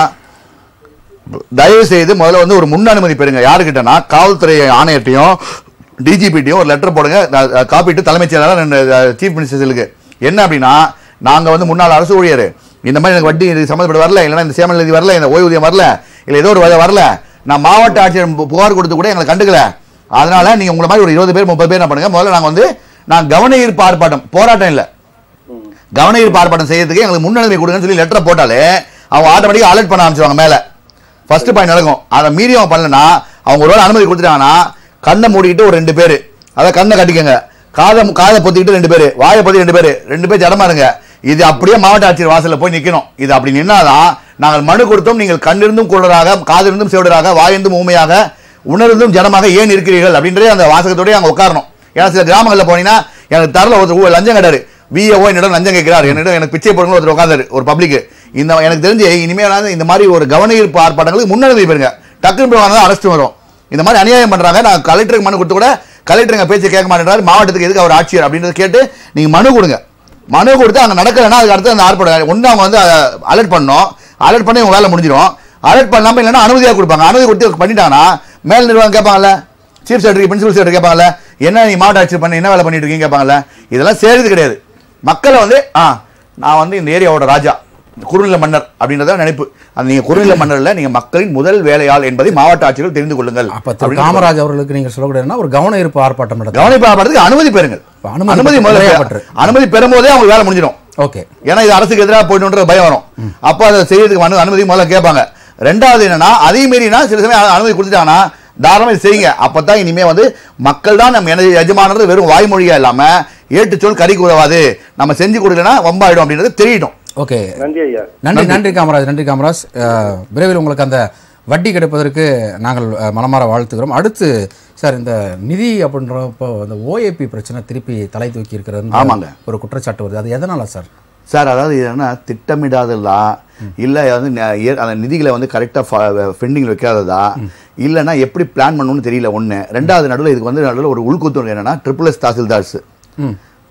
தயவு செய்து முதல்ல வந்து ஒரு முன் அனுமதி பெறுங்க யாருக்கிட்டனா காவல்துறை ஆணையர்ட்டையும் டிஜிபிட்டையும் ஒரு லெட்டர் போடுங்க காப்பிட்டு தலைமைச் செயலாளர் ரெண்டு சீஃப் மினிஸ்டர்களுக்கு என்ன அப்படின்னா நாங்க வந்து முன்னாள் அரசு ஊழியர் இந்த மாதிரி எனக்கு வட்டி இது சம்மந்தப்பட்டு வரல இல்லைன்னா இந்த சேமல் நிதி வரல இந்த ஓய்வூதியம் வரல இல்லை ஏதோ ஒரு வகை வரல நான் மாவட்ட ஆட்சியர் பு- புகார் கொடுத்து கூட எங்களை கண்டுக்கல அதனால நீங்க உங்களை மாதிரி ஒரு இருபது பேர் முப்பது பேர் என்ன பண்ணுங்க முதல்ல நாங்க வந்து நான் கவன ஈர்ப்பு ஆர்ப்பாட்டம் போராட்டம் இல்லை கவன ஈர்ப்பு ஆர்ப்பாட்டம் செய்யறதுக்கு எங்களுக்கு முன்னுரிமை கொடுங்கன்னு சொல்லி லெட்டர் போட்டாலே அவங்க ஆட்டோமேட்டிக்கா அலர்ட் பண்ண ஆரம்பிச்சுவாங்க மேல ஃபர்ஸ்ட் பாயிண்ட் நடக்கும் அதை மீறி அவன் பண்ணலனா அவங்க ஒருவேளை அனுமதி கொடுத்துட்டாங்கன்னா கண்ணை மூடிக்கிட்டு ஒரு ரெண்டு பேர் அதை கண்ணை கட்டிக்கங்க காதை காதை பொத்திக்கிட்டு ரெண்டு பேர் வாயை பொத்தி ரெண்டு பேர் ரெண்டு பேர் ஜடமா இருங்க இது அப்படியே மாவட்ட ஆட்சியர் வாசல்ல போய் நிக்கணும் இது அப்படி நின்னாதான் நாங்கள் மனு கொடுத்தோம் நீங்கள் கண்ணிருந்தும் குருடராக காதிருந்தும் செவிடராக வாயிருந்தும் ஊமையாக உணர்ந்தும் ஜனமாக ஏன் இருக்கிறீர்கள் அப்படின்றதே அந்த வாசகத்தோடய அங்க உட்காரணும் ஏன்னா சில கிராமங்களில் போனீங்கன்னா எனக்கு தரல ஒருத்தர் ஊ- லஞ்சம் கேட்டாரு விஏஓ என்னிடம் லஞ்சம் கேட்கிறார் என்னிடம் எனக்கு பிச்சை போடுங்க ஒருத்தர் உட்காந்தாரு ஒரு பப்ளிக் இந்த எனக்கு தெரிஞ்சு இனிமேல் இந்த மாதிரி ஒரு கவன ஈர்ப்பு ஆர்ப்பாட்டங்களுக்கு முன்னெடுத்து பெறுங்க டக்குனு போய் வந்தா அரெஸ்ட் வரும் இந்த மாதிரி அநியாயம் பண்றாங்க நான் கலெக்டருக்கு மனு கொடுத்து கூட கலெக்டர் எங்க பேச்சு கேட்க மாட்டேன்றாரு மாவட்டத்துக்கு எதுக்கு அவர் ஆட்சியர் அப்படின்றத கேட்டு நீங்க மனு கொடுங்க மனு கொடுத்து அங்க நடக்கலைன்னா அதுக்கு அடுத்து அந்த ஆர்ப்பாட்டம் ஒன்று அவங்க வந்து அலர்ட் பண்ணோம் அலர்ட் பண்ணி உங்க வேலை முடிஞ்சிடும் அலர்ட் பண்ணாம இல்லைன்னா அனுமதியாக கொடுப்பாங்க அனுமதி கொடுத்து பண்ணிட்டாங்கன்னா மேல் நிர்வாகம் கேட்பாங்கல்ல சீஃப் செக்ரட்டரி பிரின்சிபல் செக்ரட்டரி கேட்பாங்கல்ல என்ன நீ மாவட்ட ஆட்சியர் பண்ணி என்ன வேலை பண்ணிட்டு இருக்கீங்க கேட்பாங்கல்ல இதெல்லாம் செய்யறது கிடையாது மக்களை வந்து ஆ நான் வந்து இந்த ஏரியாவோட ராஜா குறுநில மன்னர் அப்படின்றத நினைப்பு அந்த நீங்க குறுநில மன்னர்ல நீங்க மக்களின் முதல் வேலையாள் என்பதை மாவட்ட ஆட்சியர்கள் தெரிந்து கொள்ளுங்கள் அப்ப திரு அப்படின்னு காமராஜ் அவர்களுக்கு நீங்க சொல்லக்கூடாதுன்னா ஒரு கவன ஈர்ப்பு ஆர்ப்பாட்டம் நடத்த கவனிப்பு ஆர்ப்பாட்டத்துக்கு அனுமதி பெறுங்கள் இப்ப அனுமதி அனுமதி முதல்ல நிறையப்பட்டு. அனுமதி பெறும் போதே அவங்க வேலை முடிஞ்சிடும் ஓகே ஏன்னா இது அரசுக்கு எதிராக போயிடுன்ற பயம் வரும் அப்போ அதை செய்யறதுக்கு அனு- அனுமதி முதல்ல கேட்பாங்க ரெண்டாவது என்னன்னா அதே மீறினா சில சமயம் அனு- அனுமதி கொடுத்துட்டாங்கன்னா தாராளமா இது செய்யுங்க அப்பதான் இனிமே வந்து மக்கள் தான் நம்ம எனது எஜமானது வெறும் வாய்மொழியா இல்லாம ஏட்டு சொல் கறிக்கு உதவாது நம்ம செஞ்சு கொடுக்கலன்னா வம்பாயிடும் அப்படின்றது தெரியட்டும் ஓகே நன்றி ஐயா நன்றி நன்றி காமராஜ் நன்றி காமராஜ் அஹ், விரைவில் உங்களுக்கு அந்த வட்டி கிடைப்பதற்கு நாங்கள் அஹ், மனமாற வாழ்த்துக்கிறோம் அடுத்து சார் இந்த நிதி அப்படின்றப்போ அந்த ஓஏபி பிரச்சனை திருப்பி தலை தூக்கி இருக்கிறது ஆமாங்க. ஒரு குற்றச்சாட்டு வருது அது எதனால சார் சார் அதாவது இது என்ன திட்டமிடாததா இல்லை வந்து ந- ஏ- அந்த நிதிகளை வந்து கரெக்டாக பெண்டிங்கில் வைக்காததா இல்லைன்னா எப்படி பிளான் பண்ணணும்னு தெரியல ஒன்று ரெண்டாவது நடுவில் இதுக்கு வந்து நடுவில் ஒரு உள்குத்து என்னன்னா ட்ரிபிள் எஸ் தாசில்தார்ஸ் ம்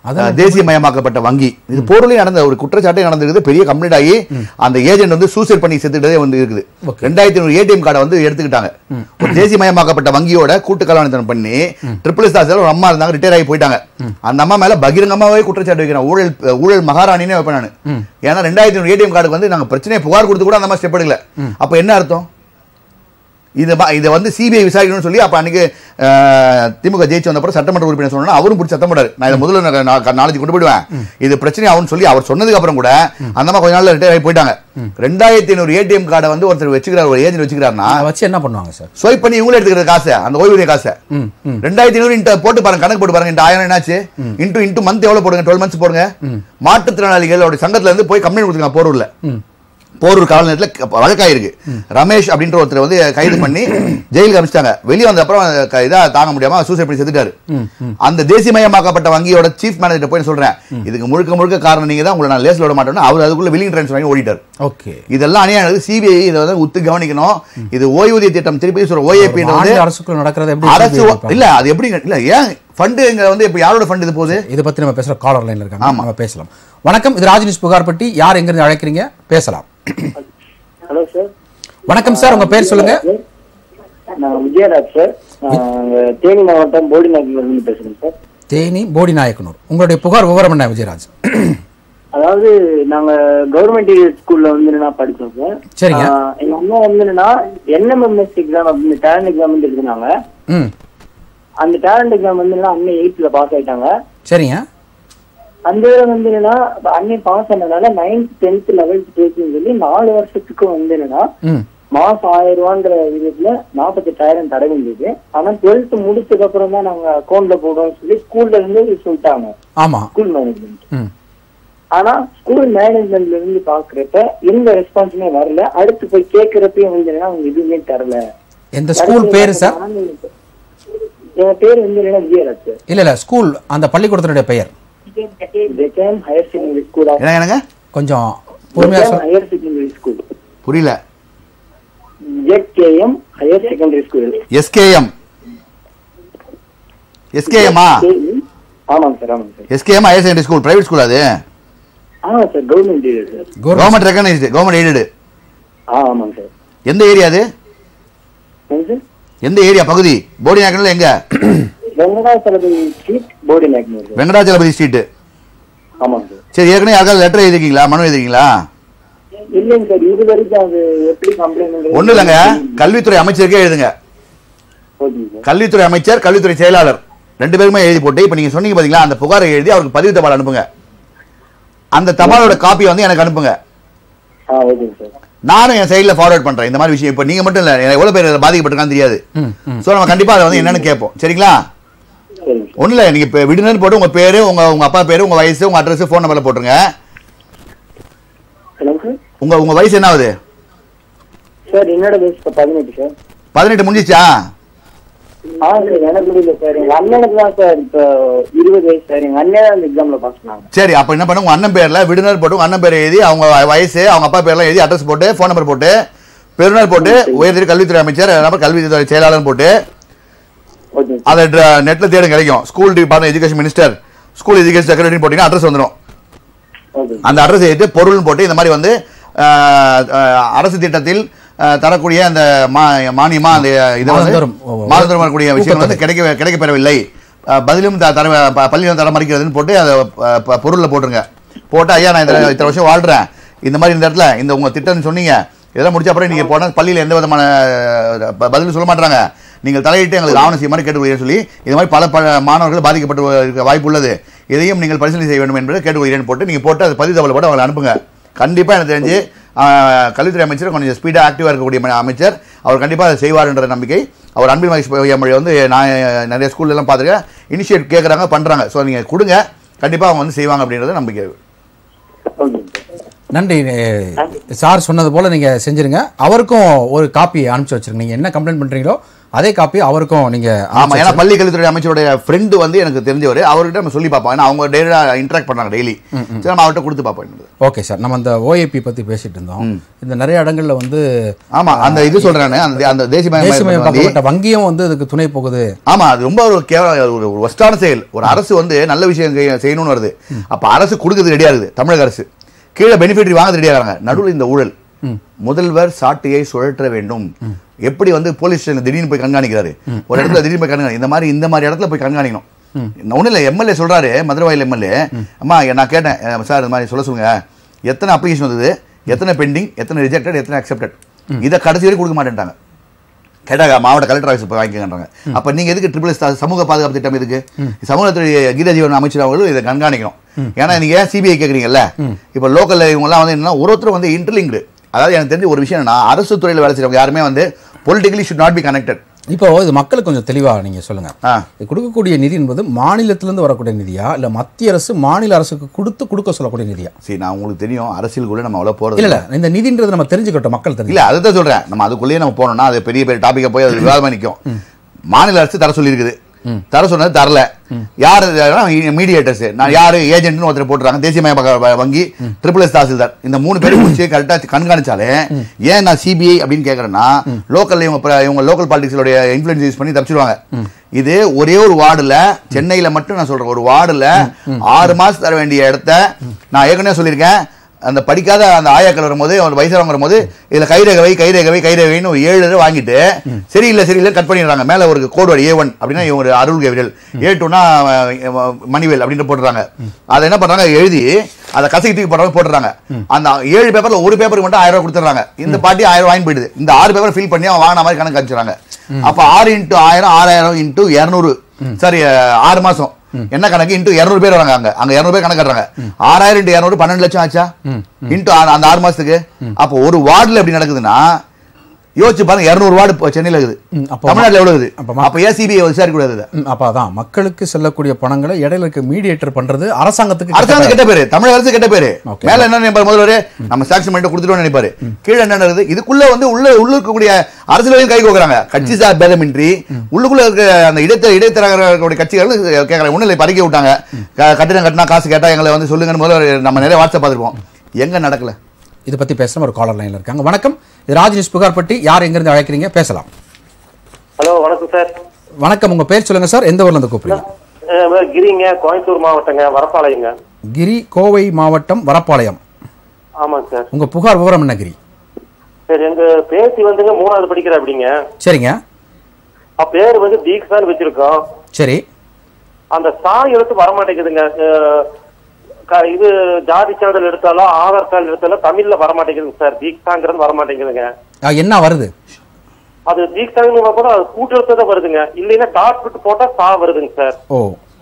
அஹ், தேசியமயமாக்கப்பட்ட வங்கி இது போர்லயே நடந்த ஒரு குற்றச்சாட்டே நடந்திருக்குது பெரிய கம்ப்ளைண்ட் ஆகி அந்த ஏஜென்ட் வந்து சூசைட் பண்ணி செத்துட்டதே வந்து இருக்குது ரெண்டாயிரத்தி ஐநூறு ஏடிஎம் கார்டை வந்து எடுத்துக்கிட்டாங்க ஒரு தேசியமயமாக்கப்பட்ட வங்கியோட கூட்டு கலாணித்தனம் பண்ணி ட்ரிபிள் ஸ்டார் ஒரு அம்மா இருந்தாங்க ரிட்டையர் ஆகி போயிட்டாங்க அந்த அம்மா மேல பகிரங்கமாவே குற்றச்சாட்டு வைக்கிறேன் ஊழல் ஊழல் மகாராணினே வைப்பேன் நான் ஏன்னா ரெண்டாயிரத்தி ஐநூறு ஏடிஎம் கார்டுக்கு வந்து நாங்க பிரச்சனையை புகார் கொடுத்து கூட அந்த மாதிரி ஸ்டெப் எடுக்கல அப்ப என்ன அர்த்தம் இதை பா- இதை வந்து சிபிஐ விசாரிக்கணும்னு சொல்லி அப்ப அன்னைக்கு அஹ், திமுக ஜெயிச்சு வந்தப்பறம் சட்டமன்ற உறுப்பினர் சொன்னா அவரும் பிடிச்சி சத்தம் போடாரு நான் இதை முதல்ல நான் நா- நாளைக்கு கொண்டு போயிடுவேன் இது பிரச்சனை ஆகும்னு சொல்லி அவர் சொன்னதுக்கு அப்புறம் கூட அந்த மாதிரி கொஞ்ச நாள்ல ரிட்டையர் ஆகி போயிட்டாங்க ரெண்டாயிரத்தி ஐநூறு ஏடிஎம் கார்டை வந்து ஒருத்தர் வச்சுக்கிறார் ஒரு ஏஜென்ட் வச்சுக்கிறாருன்னா அதை வச்சு என்ன பண்ணுவாங்க சார் ஸ்வைப் பண்ணி இவங்களே எடுத்துக்கிற காசை அந்த ஓய்வூதிய காசை ம் ம் ரெண்டாயிரத்தி ஐநூறு இன்ட்டு போட்டு பாருங்க கணக்கு போட்டு பாருங்க இந்த ஆயிரம் என்னாச்சு இன்ட்டு இன்ட்டு மந்த் எவ்வளவு போடுங்க டுவெல் மந்த்ஸ் போடுங்க மாற்றுத்திறனாளிகளோட சங்கத்துல இருந்து போய் கம்ப்ளைண்ட் கொடுத்துருக்காங்க போரூர்ல போரூர் காவல் நிலையத்தில் வழக்காயிருக்கு ரமேஷ் அப்படின்ற ஒருத்தர் வந்து கைது பண்ணி ஜெயிலுக்கு அனுப்பிச்சிட்டாங்க வெளியே வந்த அப்புறம் க- இதா தாங்க முடியாம சூசைட் பண்ணி செத்துட்டாரு அந்த தேசியமயமாக்கப்பட்ட வங்கியோட சீஃப் மேனேஜர் போய் சொல்றேன் இதுக்கு முழுக்க முழுக்க காரணம் நீங்க தான் உங்களை நான் லேஸ்ல விட மாட்டேன்னு அவர் அதுக்குள்ள வில்லிங் ட்ரான்ஸ்ஃபர் வாங்கி ஓடிட்டார் ஓகே இதெல்லாம் அநியாயம் சிபிஐ இதை வந்து உத்து கவனிக்கணும் இது ஓய்வூதிய திட்டம் திருப்பி சொல்ற ஓஏபி வந்து மாநில அரசுக்குள்ள நடக்கிறது எப்படி அரசு எப்படி இல்ல அது எப்படி இல்ல ஏன் ஃபண்டு இங்க வந்து இப்ப யாரோட ஃபண்ட் இது போகுது இதை பத்தி நம்ம பேசுற காலர் லைன்ல இருக்காங்க ஆமா. நம்ம பேசலாம் வணக்கம் இது ராஜ்நியூஸ் புகார்பட்டி யார் எங்க இருந்து அழைக்கிறீங்க பேசலாம் ஹலோ சார் வணக்கம் சார் உங்க பேர் சொல்லுங்க நான் விஜயராஜ் சார் நான் தேனி மாவட்டம் போடி இருந்து பேசுறேன் சார் தேனி போடி நாயக்கனூர் உங்களுடைய புகார் விவரம் என்ன விஜயராஜ் அதாவது நாங்க கவர்மெண்ட் ஸ்கூல்ல வந்து நான் படிச்சோம் சார் சரிங்க. ஆஹ் எங்க அம்மா வந்து என்னன்னா என்எம்எம்எஸ் எக்ஸாம் அப்படின்னு டேலண்ட் எக்ஸாம் வந்து எழுதினாங்க ம் அந்த டேலண்ட் எக்ஸாம் வந்து என்னன்னா அண்ணன் எயித்துல பாஸ் ஆயிட்டாங்க சரிங்க அந்த இதுல வந்து என்னன்னா இப்ப அண்ணன் பாஸ் ஆனதுனால நைன்த் டென்த் லெவல்த் டுவெல்த்னு சொல்லி நாலு வருஷத்துக்கு வந்து என்னன்னா ம் மாசம் ஆயிரம் ரூபாங்கிற விதத்துல நாற்பத்தெட்டாயிரம் தர வேண்டியது ஆனா டுவெல்த் முடிச்சதுக்கு அப்புறம் தான் நாங்க அக்கௌண்ட்ல போடுவோம்னு சொல்லி ஸ்கூல்ல இருந்து சொல்லிட்டாங்க ஆமா ஸ்கூல் மேனேஜ்மெண்ட் ம் ஆனா ஸ்கூல் மேனேஜ்மெண்ட்ல இருந்து பாக்குறப்ப எந்த ரெஸ்பான்ஸுமே வரல அடுத்து போய் கேக்குறப்பயும் வந்து என்னன்னா அவங்க எதுவுமே தரல எந்த ஸ்கூல் பேரு சார் என் பேர் வந்து என்னன்னா விஜயராஜ் இல்ல இல்ல ஸ்கூல் அந்த பள்ளிக்கூடத்தினுடைய பெயர் ஜெகேம் ஹையர் செகண்டரி ஸ்கூல் என்ன என்னங்க கொஞ்சம் பொறுமையா சொல் ஹையர் செகண்டரி ஸ்கூல் புரியல JKM higher secondary school SKM எஸ்கேஎம்மா ஆமாங்க சார் ஆமாங்க sir SKM higher secondary school private school அது ஆமா sir government sir government recognised government aided ஆ ஆமாங்க சார் எந்த ஏரியா அது என்ன சார் எந்த ஏரியா பகுதி போடி நாயக்கனில் எங்க Venkatachalapathi street Bodi Nayakkanur sir Venkatachalapathi street ஆமாங்க சார் சரி ஏற்கனவே யாருக்காவது லெட்டர் எழுதிருக்கீங்களா மனு எழுதிருக்கீங்களா இல்லைங்க சார் இது வரைக்கும் அது எப்படி கம்ப்ளைண்ட் ஒண்ணும் இல்லைங்க கல்வித்துறை அமைச்சருக்கே எழுதுங்க ஓகேங்க சார் கல்வித்துறை அமைச்சர் கல்வித்துறை செயலாளர் ரெண்டு பேருமே எழுதி போட்டு இப்போ நீங்க சொன்னீங்க பாத்தீங்களா அந்த புகாரை எழுதி அவருக்கு பதிவு தபால் அனுப்புங்க அந்த தபாலோட காப்பியை வந்து எனக்கு அனுப்புங்க ஆ ஓகேங்க சார் நானும் என் சைடில் ஃபார்வர்ட் பண்றேன் இந்த மாதிரி விஷயம் இப்போ நீங்க மட்டும் இல்லை எவ்வளவு பேர் இதுல பாதிக்கப்பட்டிருக்கான்னு தெரியாது ம் ம் ஸோ நம்ம கண்டிப்பா அதை வந்து என்னன்னு கேட்போம் சரிங்களா சரிங்க சார் ஒன்றும் இல்லை நீங்கள் இப்போ விடுனர் போட்டு உங்க பேரு உங்க உங்க அப்பா பேரு உங்க வயசு உங்க அட்ரஸ் ஃபோன் நம்பர்ல போட்டுருங்க சொல்லுங்க சார் உங்க உங்க வயசு என்ன ஆகுது சார் என்னோட வயசு இப்போ பதினெட்டு சார் பதினெட்டு முடிஞ்சிச்சா ஆ சார் எனக்கு முடியல சார் எங்க அண்ணனுக்கு தான் சார் இப்போ இருபது வயசு சார் எங்க அண்ணன் அந்த எக்ஸாம்ல பாஸ் பண்ணாங்க சரி அப்போ என்ன பண்ணு உங்க அண்ணன் பேர்ல விடுனர் போட்டு உங்க அண்ணன் பேர் எழுதி அவங்க வயசு அவங்க அப்பா பேர்லாம் எழுதி அட்ரஸ் போட்டு ஃபோன் நம்பர் போட்டு பெருநாள் போட்டு உயர்திரு கல்வித்துறை அமைச்சர் நம்பர் கல்வித்துறை செயலாளர் போட்டு ஓகேங்க அதை நெட்ல தேட கிடைக்கும் school department education minister school education secretary போட்டீங்கன்னா அட்ரஸ் வந்துடும் ஓகே அந்த அட்ரஸ் எழுதிட்டு பொருள்னு போட்டு இந்த மாதிரி வந்து அஹ், அஹ், அரசு திட்டத்தில் அஹ், தரக்கூடிய அந்த மா- மானியமா அந்த இதை வந்து மாதந்தோறும் ஓ- மாதந்தோறும் வரக்கூடிய விஷயங்கள் வந்து ஊக்கத்தொகை. கிடைக்க கிடைக்கப்பெறவில்லை அஹ், பதிலும் த- தர ப- பள்ளியில் தர மறுக்கிறதுன்னு போட்டு அதை ப- ப- பொருள்ல போட்டுருங்க போட்டு ஐயா நான் இத்தனை இத்தனை வருஷம் வாழ்றேன் இந்த மாதிரி இந்த இடத்துல இந்த உங்க திட்டம்னு சொன்னீங்க இதெல்லாம் முடிச்ச அப்புறம் நீங்க போனா பள்ளியில் எந்த விதமான அஹ், ப- பதிலும் சொல்ல மாட்டாங்க நீங்கள் தலையிட்டு எங்களுக்கு ஆவணம் செய்ய மாதிரி கேட்டுக்கொள்கிறேன் சொல்லி இது மாதிரி பல ப- மாணவர்கள் பாதிக்கப்பட்டு இருக்க வாய்ப்பு உள்ளது இதையும் நீங்கள் பரிசீலனை செய்ய வேண்டும் என்பதை கேட்டுக்கொள்கிறேன் போட்டு நீங்க போட்டு அது பதிவு தகவல் போட்டு அவங்களை அனுப்புங்க கண்டிப்பா எனக்கு தெரிஞ்சு ஆஹ், கல்வித்துறை அமைச்சர் கொஞ்சம் ஸ்பீடாக ஆக்டிவாக இருக்கக்கூடிய ம- அமைச்சர் அவர் கண்டிப்பாக அதை செய்வார்ன்ற நம்பிக்கை அவர் அன்பில் மகேஷ் பொய்யாமொழி வந்து நான் நிறைய ஸ்கூல்ல எல்லாம் பார்த்துருக்கேன் இனிஷியேட் கேட்குறாங்க பண்ணுறாங்க ஸோ நீங்கள் கொடுங்க கண்டிப்பாக அவங்க வந்து செய்வாங்க அப்படின்றது நம்பிக்கை ஓகே நன்றி அஹ், சார் சொன்னது போல நீங்க செஞ்சிருங்க அவருக்கும் ஒரு காப்பி அனுப்பிச்சு வச்சிருங்க நீங்க என்ன கம்ப்ளைண்ட் பண்றீங்களோ அதே காப்பி அவருக்கும் நீங்க ஆமா ஏன்னா பள்ளி கல்வித்துறை அமைச்சருடைய ஃப்ரெண்டு வந்து எனக்கு தெரிஞ்சவர் அவர்கிட்ட நம்ம சொல்லி பார்ப்போம் ஏன்னா அவங்க டெய்லா இன்டராக்ட் பண்றாங்க டெய்லி சரி நம்ம அவர்கிட்ட கொடுத்து பார்ப்போம் என்னது. ஓகே சார் நம்ம அந்த ஓஏபி பத்தி பேசிட்டு இருந்தோம் இந்த நிறைய இடங்கள்ல வந்து ஆமா அந்த இது சொல்றானே அந்த அந்த தேசிய தேசியமயமாக்கப்பட்ட வங்கியும் வந்து இதுக்கு துணை போகுது ஆமா அது ரொம்ப ஒரு கேவல ஒரு ஒரு ஒஸ்டான செயல் ஒரு அரசு வந்து நல்ல விஷயம் செய்ய- செய்யணும்னு வருது அப்ப அரசு கொடுக்குறது ரெடியா இருக்குது தமிழக அரசு கீழே பெனிஃபிட் வாங்க ரெடியா இருக்காங்க நடுவில் இந்த ஊழல் முதல்வர் சாட்டையை சுழற்ற வேண்டும் எப்படி வந்து போலீஸ் ஸ்டேஷன் திடீர்னு போய் கண்காணிக்கிறாரு ஒரு இடத்துல திடீர்னு போய் கண்காணி இந்த மாதிரி இந்த மாதிரி இடத்துல போய் கண்காணிக்கணும் ஒன்றும் இல்லை எம்எல்ஏ சொல்றாரு மதுரவாயில் எம்எல்ஏ அம்மா நான் கேட்டேன் அஹ் சார் இந்த மாதிரி சொல்ல சொல்லுங்க எத்தனை அப்ளிகேஷன் வந்தது எத்தனை பெண்டிங் எத்தனை ரிஜெக்டட் எத்தனை அக்செப்டட் இதை கடைசி வரைக்கும் கொடுக்க மாட்டேன்ட்டாங்க கேட்டாங்க மாவட்ட கலெக்டர் ஆஃபீஸ் போய் வாங்கிக்கன்றாங்க அப்ப நீங்க எதுக்கு ட்ரிபிள் எஸ் சமூக பாதுகாப்பு திட்டம் எதுக்கு சமூகத்துறை கீதா ஜீவன் அமைச்சர் அவர்களும் இதை கண்காணிக்கணும் ஏன்னா நீங்க ஏன் சிபிஐ கேக்குறீங்கல்ல இப்ப லோக்கல்ல இவங்க எல்லாம் வந்து என்னன்னா ஒரு ஒருத்தர் வந்து இன்டர்லிங்க்டு அதாவது எனக்கு தெரிஞ்ச ஒரு விஷயம் என்னன்னா அரசு துறையில வேலை செய்யறவங்க யாருமே வந்து politically should not be connected இப்போ இது மக்களுக்கு கொஞ்சம் தெளிவா நீங்க சொல்லுங்க ஆ. இது கொடுக்கக்கூடிய நிதி என்பது மாநிலத்திலிருந்து வரக்கூடிய நிதியா இல்ல மத்திய அரசு மாநில அரசுக்கு கொடுத்து கொடுக்க சொல்லக்கூடிய நிதியா சரி நான் உங்களுக்கு தெரியும் அரசியலுக்குள்ள நம்ம அவ்வளவு போறது இல்ல இல்ல இந்த நிதின்றது நம்ம தெரிஞ்சுக்கிட்டோம் மக்கள் தெரிஞ்சு இல்ல அதுதான் சொல்றேன் நம்ம அதுக்குள்ளேயே நம்ம போனோம்னா அது பெரிய பெரிய டாபிக்கா போய் அது விவாதமா நிக்கும் மாநில அரசு தர சொல்லி இருக்குது தர சொன்னது தரல யாரு மீடியேட்டர்ஸ் நான் யாரு ஏஜென்ட்னு ஒருத்தர் போட்டுறாங்க தேசியமய பக- வங்கி ட்ரிபிள் எஸ் தாசில்தார் இந்த மூணு பேரும் முடிச்சு கரெக்டா கண்காணிச்சாலே ஏன் நான் சிபிஐ அப்படின்னு கேக்குறேன்னா லோக்கல்ல இவங்க பிர- இவங்க லோக்கல் பாலிடிக்ஸோட இன்ஃபுளுன்ஸ் யூஸ் பண்ணி தப்பிச்சிருவாங்க இது ஒரே ஒரு வார்டுல சென்னையில மட்டும் நான் சொல்றேன் ஒரு வார்டுல ஆறு மாசம் தர வேண்டிய இடத்த நான் ஏற்கனவே சொல்லியிருக்கேன் அந்த படிக்காத அந்த ஆயாக்கள் வரும்போது ஒரு வயசானவங்க வரும்போது இதுல கைரேகவை கைரேகவை கைரேகைன்னு ஒரு ஏழு தடவை வாங்கிட்டு சரியில்லை சரியில்லை கட் பண்ணிடுறாங்க மேல ஒரு கோடு வரி ஏ ஒன் அப்படின்னா இவங்க ஒரு அருள் விரல் ஏ டூனா மணிவேல் அப்படின்னு போட்டுறாங்க அதை என்ன பண்றாங்க எழுதி அதை கசக்கி தூக்கி போடுறாங்க போட்டுறாங்க அந்த ஏழு பேப்பர்ல ஒரு பேப்பருக்கு மட்டும் ஆயிரம் ரூபாய் கொடுத்துறாங்க இந்த பாட்டி ஆயிரம் ரூபாய் வாங்கி போயிடுது இந்த ஆறு பேப்பர் ஃபில் பண்ணி அவன் வாங்கின மாதிரி கணக்கு அனுப்பிச்சுறாங்க அப்ப ஆறு இன்ட்டு ஆயிரம் ஆறாயிரம் இன்ட்டு இரநூறு சாரி ஆறு மாசம் என்ன கணக்கு இன்ட்டு இரநூறு பேர் வராங்க அங்க அங்க இரநூறு பேர் கணக்கு கட்டுறாங்க ஆறாயிரம் இன்ட்டு இரநூறு பன்னெண்டு லட்சம் ஆச்சா இன்ட்டு அந்த ஆறு மாசத்துக்கு அப்போ ஒரு வார்டுல எப்படி நடக்குதுன்னா யோசிச்சு பாருங்க இருநூறு வார்டு இப்போ சென்னையில இருக்குது ம், அப்போ தமிழ்நாட்டுல எவ்வளவு இருக்குது அப்போ மா- அப்ப ஏன் சிபிஐ விசாரிக்க கூடாது இதை? ம், அப்ப அதான் மக்களுக்கு செல்லக்கூடிய பணங்களை இடையில இருக்க மீடியேட்டர் பண்றது அரசாங்கத்துக்கு அரசாங்கம் கெட்ட பேரு தமிழக அரசு கெட்ட பேரு Okay. மேல என்ன நினைப்பாரு முதல்வர் நம்ம சாக்ஷன் பண்ணிட்டு கொடுத்துட்டோம்னு நினைப்பாரு கீழே என்ன நடக்குது இதுக்குள்ள வந்து உள்ள உள்ள இருக்கக்கூடிய அரசியலையும் கை கோக்குறாங்க கட்சி சார் பேதமின்றி உள்ளுக்குள்ள இருக்க அந்த இடைத்த இடைத்தரகர்களுடைய கட்சிகள் கேட்கறாங்க முன்னிலை பறிக்க விட்டாங்க க- கட்டிடம் கட்டினா காசு கேட்டா எங்களை வந்து சொல்லுங்கன்னு முதல்வர் நம்ம நிறைய வாட்ஸ்அப் பார்த்துருப்போம் எங்க நடக்கல இதை பத்தி பேசலாம் ஒரு காலர் லைன்ல இருக்காங்க வணக்கம் இது ராஜ் நியூஸ் புகார்பட்டி யார் எங்கிருந்து அழைக்கிறீங்க பேசலாம் ஹலோ வணக்கம் சார் வணக்கம் உங்க பேர் சொல்லுங்க சார் எந்த ஊர்ல இருந்து கூப்பிடுறீங்க அஹ் கிரிங்க கோயம்புத்தூர் மாவட்டங்க வரப்பாளையங்க கிரி கோவை மாவட்டம் வரப்பாளையம் ஆமாங்க சார் உங்க புகார் விவரம் என்ன கிரி சரி எங்க பேத்தி வந்துங்க மூணாவது படிக்கிற அப்படிங்க சரிங்க அப்ப பேர் வந்து தீக்ஷான்னு வச்சிருக்கோம் சரி அந்த சா எழுத்து வரமாட்டேங்குதுங்க அஹ் க- இது ஜாதி சான்றிதழ் எடுத்தாலும் ஆதார் கார்டு எடுத்தாலும் தமிழ்ல வரமாட்டேங்குதுங்க சார் தீக்ஷாங்கிறது வரமாட்டேங்குதுங்க ஆ, என்ன வருது அது தீக்ஷாங்க கூட அது கூட்டெழுத்து தான் வருதுங்க இல்லைன்னா டாட் விட்டு போட்டா சா வருதுங்க சார் ஓ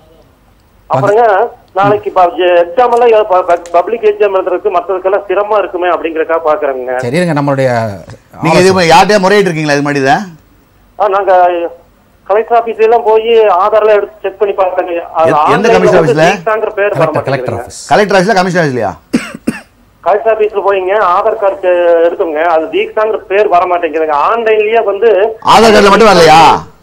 அப்புறங்க நாளைக்கு எக்ஸாம் எல்லாம் பப்ளிக் எக்ஸாம் எழுதுறதுக்கு மற்றதுக்கெல்லாம் சிரமமா இருக்குமே அப்படிங்கறக்கா பாக்குறேங்க சரி இருங்க நம்மளுடைய நீங்க இது யார்கிட்டயா முறையிட்டு இருக்கீங்களா இது மாதிரி இதை? ஆ, நாங்க கலெக்டர் ஆபீஸ் எல்லாம் போய் ஆதார்ல எடுத்து செக் பண்ணி பார்த்தேங்க அது எந்த- எந்த online commission வந்து office ல? தீக்ஷாங்கிற பேர் வர கலெக்டர் கலெக்டர் மாட்டேங்குதுங்க ஆஃபீஸ் கலெக்டர் ஆஃபீஸ்ல கமிஷனர் ஆஃபீஸ்லயா கலெக்டர் ஆபீஸ்ல போயிங்க ஆதார் கார்டு எடுத்தோங்க அது தீக்ஷாங்கிற பேர் வர மாட்டேங்குதுங்க ஆன்லைன்லயே வந்து ஆதார் கார்டுல மட்டும் வரலையா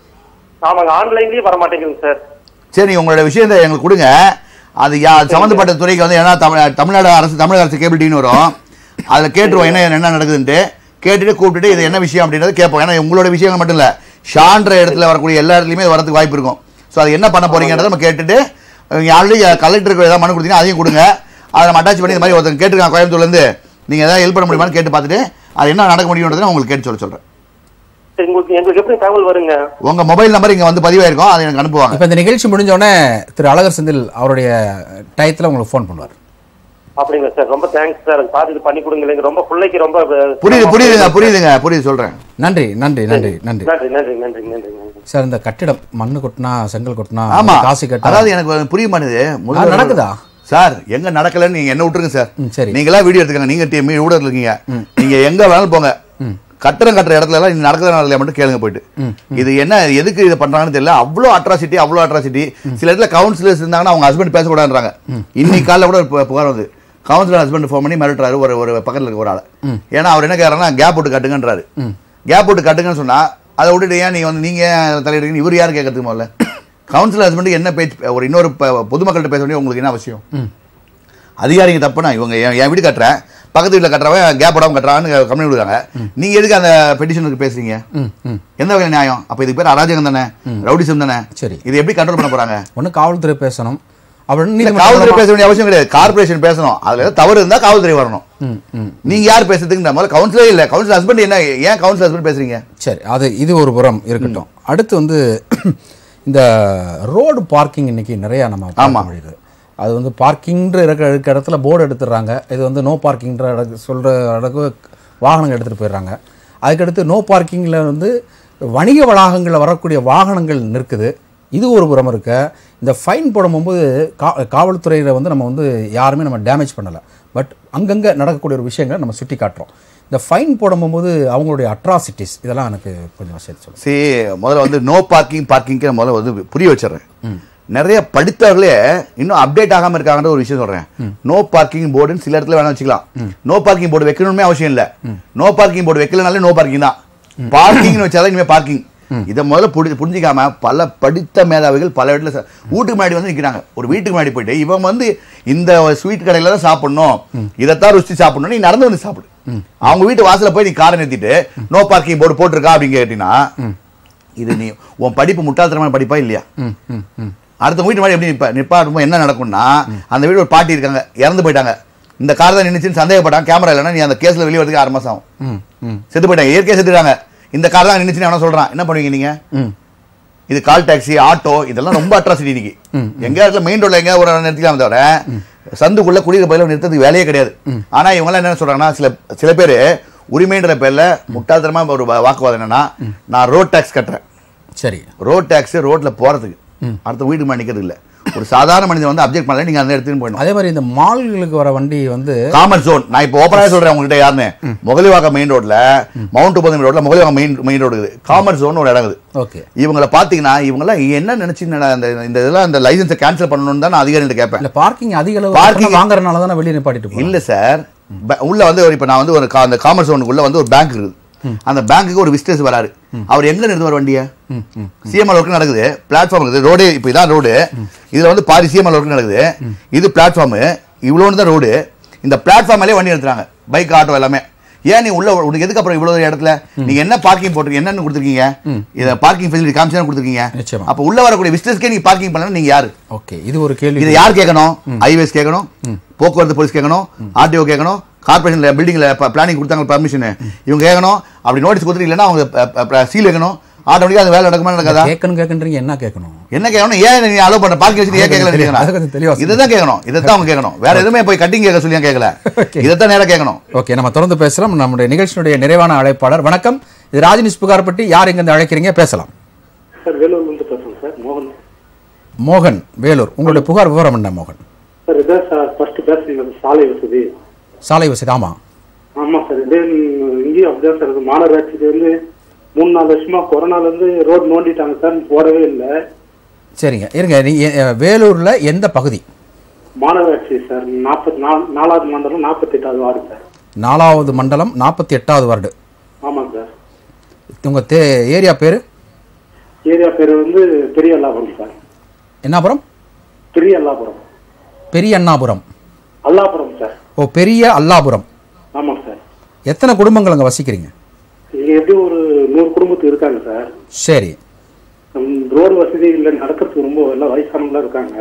ஆமாங்க ஆன்லைன்லயே வர மாட்டேங்குதுங்க சார் சரி உங்களோட விஷயத்தை எங்களுக்கு கொடுங்க அது யா சம்மந்தப்பட்ட துறைக்கு வந்து ஏன்னா தமிழ் தமிழ்நாடு அரசு தமிழக அரசு கேபிள் டின்னு வரும் அதில் கேட்டுருவோம் என்ன என்ன நடக்குதுன்ட்டு கேட்டுட்டு கூப்பிட்டுட்டு இது என்ன விஷயம் அப்படின்றத கேட்போம் ஏன்னா உங்களோட விஷயங்கள் மட்டும் இல்லை ஷான்ற இடத்துல வரக்கூடிய எல்லா இடத்துலையுமே இது வரதுக்கு வாய்ப்பு இருக்கும் ஸோ அது என்ன பண்ண போறீங்கன்றத நம்ம கேட்டுட்டு ஆல்ரெடி கலெக்டருக்கு ஏதாவது மனு கொடுத்தீங்கன்னா அதையும் கொடுங்க அதை நம்ம அட்டாச் பண்ணி இந்த மாதிரி ஒருத்தங்க கேட்டிருக்காங்க கோயம்புத்தூர்லேருந்து நீங்கள் ஏதாவது ஹெல்ப் பண்ண முடியுமான்னு கேட்டு பார்த்துட்டு அது என்ன நடக்க முடியுன்றதை நான் உங்களுக்கு கேட்டு சொல்ல சொல்கிறேன் சரி, உங்களுக்கு எங்களுக்கு எப்படி தகவல் வருங்க உங்கள் மொபைல் நம்பர் இங்கே வந்து பதிவாயிருக்கும் அதை எனக்கு அனுப்புவாங்க இப்போ இந்த நிகழ்ச்சி முடிஞ்ச உடனே திரு அழகர் செந்தில் அவருடைய டயத்தில் உங்களுக்கு ஃபோன் பண்ணுவார் அப்படிங்களா சார் ரொம்ப தேங்க்ஸ் சார் பார்த்து இது பண்ணி கொடுங்க ரொம்ப பிள்ளைக்கு ரொம்ப புரியுது புரியுதுங்க புரியுதுங்க புரியுது சொல்கிறேன் நன்றி நன்றி நன்றி நன்றி நன்றி நன்றி நன்றி நன்றி நன்றி சார் இந்த கட்டிடம் மண்ணு கொட்டினா செங்கல் கொட்டினா ஆமா காசு கட்டா அதாவது எனக்கு புரிய மாட்டேது முதல்ல நடக்குதா? சார் எங்க நடக்கலன்னு நீங்க என்ன விட்டுருங்க சார் ம், சரி. நீங்களா வீடியோ எடுத்துக்கங்க நீங்க டீம் ஊடகத்துல இருக்கீங்க நீங்க எங்க வேணாலும் போங்க கட்டடம் கட்டுற இடத்துல எல்லாம் இது நடக்குதா நடக்கலையா மட்டும் கேளுங்க போயிட்டு இது என்ன எதுக்கு இதை பண்றாங்கன்னு தெரியல அவ்வளோ அட்ராசிட்டி அவ்வளோ அட்ராசிட்டி சில இடத்துல கவுன்சிலர்ஸ் இருந்தாங்கன்னா அவங்க ஹஸ்பண்ட் பேசக்கூடாதுன்றாங்க இன்னைக்கு காலைல கூட ஒரு பு- புகார் வந்து கவுன்சிலர் ஹஸ்பண்ட் ஃபோன் பண்ணி மிரட்டுறாரு ஒரு ஒரு பக்கத்துல இருக்க ஒரு ஆளை ஏன்னா அவர் என்ன கேட்கறாருன்னா கேப் விட்டு கட்டுங்கன்றாரு கேப் விட்டு கட்டுங்கன்னு சொன்னா அதை விட்டுட்டு ஏன் நீங்க வந்து நீங்க ஏன் தலையிடுறீங்க இவர் யார் கேட்கறதுக்கு முதல்ல கவுன்சில் ஹஸ்பண்ட் என்ன பேச்சு ஒரு இன்னொரு ப- பொதுமக்கள்கிட்ட பேச வேண்டிய உங்களுக்கு என்ன அவசியம் அதிகாரிங்க தப்புனா இவங்க என் என் வீடு கட்டுறேன் பக்கத்து வீட்டில் கட்டுறவன் கேப் விடாம கட்டுறான்னு கம்பெனி கொடுக்குறாங்க நீங்க எதுக்கு அந்த பெட்டிஷனுக்கு பேசுறீங்க ம் ம் எந்த வகையில் நியாயம் அப்ப இதுக்கு பேர் அராஜகம் தானே ரவுடிசம் தானே சரி. இது எப்படி கண்ட்ரோல் பண்ண போறாங்க ஒன்று காவல்துறை பேசணும் அப்படின்னு இல்ல, நீதிமன்றம் காவல்துறை மூலமா- பேச வேண்டிய அவசியம் கிடையாது கார்பரேஷன் பேசணும் அதுல ஏதாவது தவறு இருந்தா காவல்துறை வரணும் ம் ம் நீங்க யார் பேசுறதுக்கு முதல்ல கவுன்சிலே இல்ல கவுன்சில் ஹஸ்பண்ட் என்ன ஏன் கவுன்சில் ஹஸ்பண்ட் பேசுறீங்க சரி அது இது ஒரு புறம் இருக்கட்டும் அடுத்து வந்து இந்த ரோடு பார்க்கிங் இன்னைக்கு நிறைய நம்ம ஆமா. பார்க்க முடியுது அது வந்து பார்க்கிங்ன்ற இருக்கிற இருக்கிற இடத்துல போர்டு எடுத்துடுறாங்க இது வந்து நோ பார்க்கிங்ன்ற இடக்கு சொல்கிற இடக்கு வாகனங்கள் எடுத்துகிட்டு போயிடுறாங்க அதுக்கடுத்து நோ பார்க்கிங்கில் வந்து வணிக வளாகங்களில் வரக்கூடிய வாகனங்கள் நிற்குது இது ஒரு புறம் இருக்க இந்த ஃபைன் போடும்போது கா காவல்துறையில் வந்து நம்ம வந்து யாருமே நம்ம டேமேஜ் பண்ணலை பட் அங்கங்கே நடக்கக்கூடிய ஒரு விஷயங்களை நம்ம சுட்டி காட்டுறோம் இந்த ஃபைன் போடும்போது அவங்களுடைய அட்ராசிட்டிஸ் இதெல்லாம் எனக்கு கொஞ்சம் சேர்த்து சொல்லுங்கள் சரி முதல்ல வந்து நோ பார்க்கிங் பார்க்கிங்க்கு முதல்ல வந்து புரிய வச்சிடுறேன் நிறைய படித்தவர்களே இன்னும் அப்டேட் ஆகாம இருக்காங்கன்ற ஒரு விஷயம் சொல்றேன் நோ பார்க்கிங் போர்டுன்னு சில இடத்துல வேணா வச்சுக்கலாம் நோ பார்க்கிங் போர்டு வைக்கணுமே அவசியம் இல்ல நோ பார்க்கிங் போர்டு வைக்கலனாலே நோ பார்க்கிங் தான் பார்க்கிங்னு வச்சாதான் இனிமே பார்க்கிங் இதை முதல்ல புரி புரிஞ்சிக்காம பல படித்த மேதாவிகள் பல இடத்துல ச- வீட்டுக்கு முன்னாடி வந்து நிக்கிறாங்க ஒரு வீட்டுக்கு முன்னாடி போயிட்டு இவன் வந்து இந்த ஸ்வீட் கடையில தான் சாப்பிடணும் இதைத்தான் ருசி சாப்பிடணும் நீ நடந்து வந்து சாப்பிடு அவங்க வீட்டு வாசல்ல போய் நீ காரை நிறுத்திட்டு நோ பார்க்கிங் போர்டு போட்டிருக்கா அப்படின்னு கேட்டீங்கன்னா இது நீ உன் படிப்பு முட்டாள்தனமான படிப்பா இல்லையா ம் ம் ம் அடுத்த வீட்டு மாதிரி எப்படி நிப்ப நிப்பாட்டும்போது என்ன நடக்கும்னா அந்த வீடு ஒரு பாட்டி இருக்காங்க இறந்து போயிட்டாங்க இந்த கார் தான் நின்னுச்சுன்னு சந்தேகப்பட்டாங்க கேமரா இல்லைன்னா நீ அந்த கேஸ்ல வெளியே வரதுக்கு ஆறு மாசம் ஆகும் ம் ம் செத்து போயிட்டாங்க இயற்கையாக செத்துட்டாங்க இந்த கார் தான் நின்னுச்சுன்னு அவன சொல்றான் என்ன பண்ணுவீங்க நீங்க ம் இது கால் டாக்ஸி ஆட்டோ இதெல்லாம் ரொம்ப அட்ராசிட்டி இன்னைக்கு எங்க இடத்துல மெயின் ரோட்ல எங்க ஒரு நிறுத்திக்கலாம் தவிர சந்துக்குள்ள குடிக்கிற பயில நிறுத்தத்துக்கு வேலையே கிடையாது ஆனா இவங்க எல்லாம் என்ன சொல்றாங்கன்னா சில சில பேர் உரிமைன்ற பேர்ல முட்டாள்தனமா ஒரு வா- வாக்குவாதம் என்னன்னா நான் ரோட் டாக்ஸ் கட்டுறேன் சரி ரோட் டாக்ஸ் ரோட்ல போறதுக்கு அடுத்த வீட்டுக்கு மேல நிக்கிறது இல்ல ஒரு சாதாரண மனிதன் வந்து அப்ஜெக்ட் பண்ணல நீங்க அந்த இடத்துக்கு போயிடணும் அதே மாதிரி இந்த மால்களுக்கு வர வண்டி வந்து காமன் ஜோன் நான் இப்போ ஓப்பனாக சொல்றேன் உங்ககிட்ட யாருன்னு முகலிவாக்கம் மெயின் ரோட்ல மவுண்ட் உபதம் ரோட்ல முகலிவாக்கம் மெயின் மெயின் ரோடு இருக்குது காமன் ஜோன் ஒரு இடம் இருக்குது ஓகே இவங்கள பாத்தீங்கன்னா இவங்கெல்லாம் என்ன நினைச்சு நட- அந்த இந்த இதெல்லாம் இந்த லைசன்ஸை கேன்சல் பண்ணணும்னு தான் நான் அதிகாரிகிட்ட கேட்பேன் இல்ல பார்க்கிங் அதிக அளவு Parking- parking வாங்குறதுனால தான் வெளியே நிப்பாட்டிட்டு போறோம் இல்ல சார் ப- உள்ள வந்து ஒரு இப்ப நான் வந்து ஒரு கா- அந்த காமர்ஸ் ஜோனுக்குள்ள வந்து ஒரு பேங்க் இருக்குது அந்த பேங்க்குக்கு ஒரு விசிட்டர்ஸ் வராரு அவர் எங்க நிறுத்துவார் வண்டியை சிஎம்எல் ஒர்க் நடக்குது பிளாட்ஃபார்ம் இருக்குது ரோடு இப்போ இதான் ரோடு இதுல வந்து பாதி சிஎம்எல் ஒர்க் நடக்குது இது பிளாட்ஃபார்ம் இவ்வளோன்னு தான் ரோடு இந்த பிளாட்ஃபார்ம்லேயே வண்டி நிறுத்துறாங்க பைக் ஆட்டோ எல்லாமே ஏன் நீ உள்ள உனக்கு எதுக்கு அப்புறம் இவ்வளவு இடத்துல நீங்க என்ன பார்க்கிங் போட்டிருக்கீங்க என்னன்னு கொடுத்துருக்கீங்க இதை பார்க்கிங் ஃபெசிலிட்டி காமிச்சு கொடுத்துருக்கீங்க நிச்சயமா. அப்ப உள்ள வரக்கூடிய விசிட்டர்ஸ்க்கே நீங்க பார்க்கிங் பண்ணலாம் நீங்க யாரு ஓகே இது ஒரு கேள்வி இதை யார் கேட்கணும் ஐவேஸ் கேட்கணும் போக்குவரத்து போலீஸ் கேட்கணும் ஆர்டிஓ கேட்கணும் கார்பரேஷன்ல பில்டிங்ல பிளானிங் கொடுத்தாங்க பர்மிஷன் இவங்க கேட்கணும் அப்படி நோட்டீஸ் கொடுத்துட்டு இல்லைன்னா அவங்க சீல் வைக்கணும் ஆட்டோமேட்டிக்கா அது வேலை நடக்குமா நடக்காதா கேட்கணும் கேட்கணுன்றீங்க என்ன கேட்கணும் என்ன கேட்கணும் ஏன் நீங்க அலோ பண்ண பார்க்கிங் வச்சுட்டு ஏன் அது கொஞ்சம் தெளிவா- அது கேட்கல கொஞ்சம் தெளிவா சொல்லுங்க. இதுதான் கேட்கணும் இதைத்தான் அவங்க கேட்கணும் வேற எதுவுமே போய் கட்டிங் கேட்க சொல்லி கேட்கல Okay. இதைத்தான் நேரா கேட்கணும் ஓகே நம்ம தொடர்ந்து பேசலாம் நம்முடைய நிகழ்ச்சியினுடைய நிறைவான அழைப்பாளர் வணக்கம் இது ராஜினிஷ் புகார்பட்டி யார் இங்கிருந்து அழைக்கிறீங்க பேசலாம் சார் வேலூர்லேருந்து பேசுகிறேன் சார் மோகன் மோகன் வேலூர் உங்களுடைய புகார் விவரம் என்ன மோகன் சார் இதான் சார் ஃபர்ஸ்ட் பேசுறீங்க அந்த சாலை வசதி சாலை வசதி ஆமா ஆமாம் சார் இதே ம், இங்கேயும் அப்படிதான் சார் இருக்கு மாநகராட்சிக்கு வந்து மூணு நாலு வருஷமா கொரோனாலேருந்து ரோடு நோண்டிட்டாங்க சார் போடவே இல்லை சரிங்க இருங்க நீங்க அஹ், வேலூர்ல எந்த பகுதி மாநகராட்சி சார் நாற்பத்தி நாலு நாலாவது மண்டலம் நாற்பத்தெட்டாவது வார்டு சார் நாலாவது மண்டலம் நாற்பத்தி எட்டாவது வார்டு ஆமாங்க சார் உங்க தே ஏரியா பேரு ஏரியா பேர் வந்து பெரிய அல்லாபுரம் சார் என்னாபுரம் பெரிய அல்லாபுரம் பெரிய அண்ணாபுரம் அல்லாபுரம் சார் ஓ பெரிய அல்லாபுரம் ஆமாம் சார் எத்தனை குடும்பங்கள் அங்க வசிக்கிறீங்க இங்கே எப்படி ஒரு நூறு குடும்பத்துக்கு இருக்காங்க சார் சரி ம், ரோடு வசதி இல்லை நடக்கிறதுக்கு ரொம்ப எல்லாம் வயசானவங்களா இருக்காங்க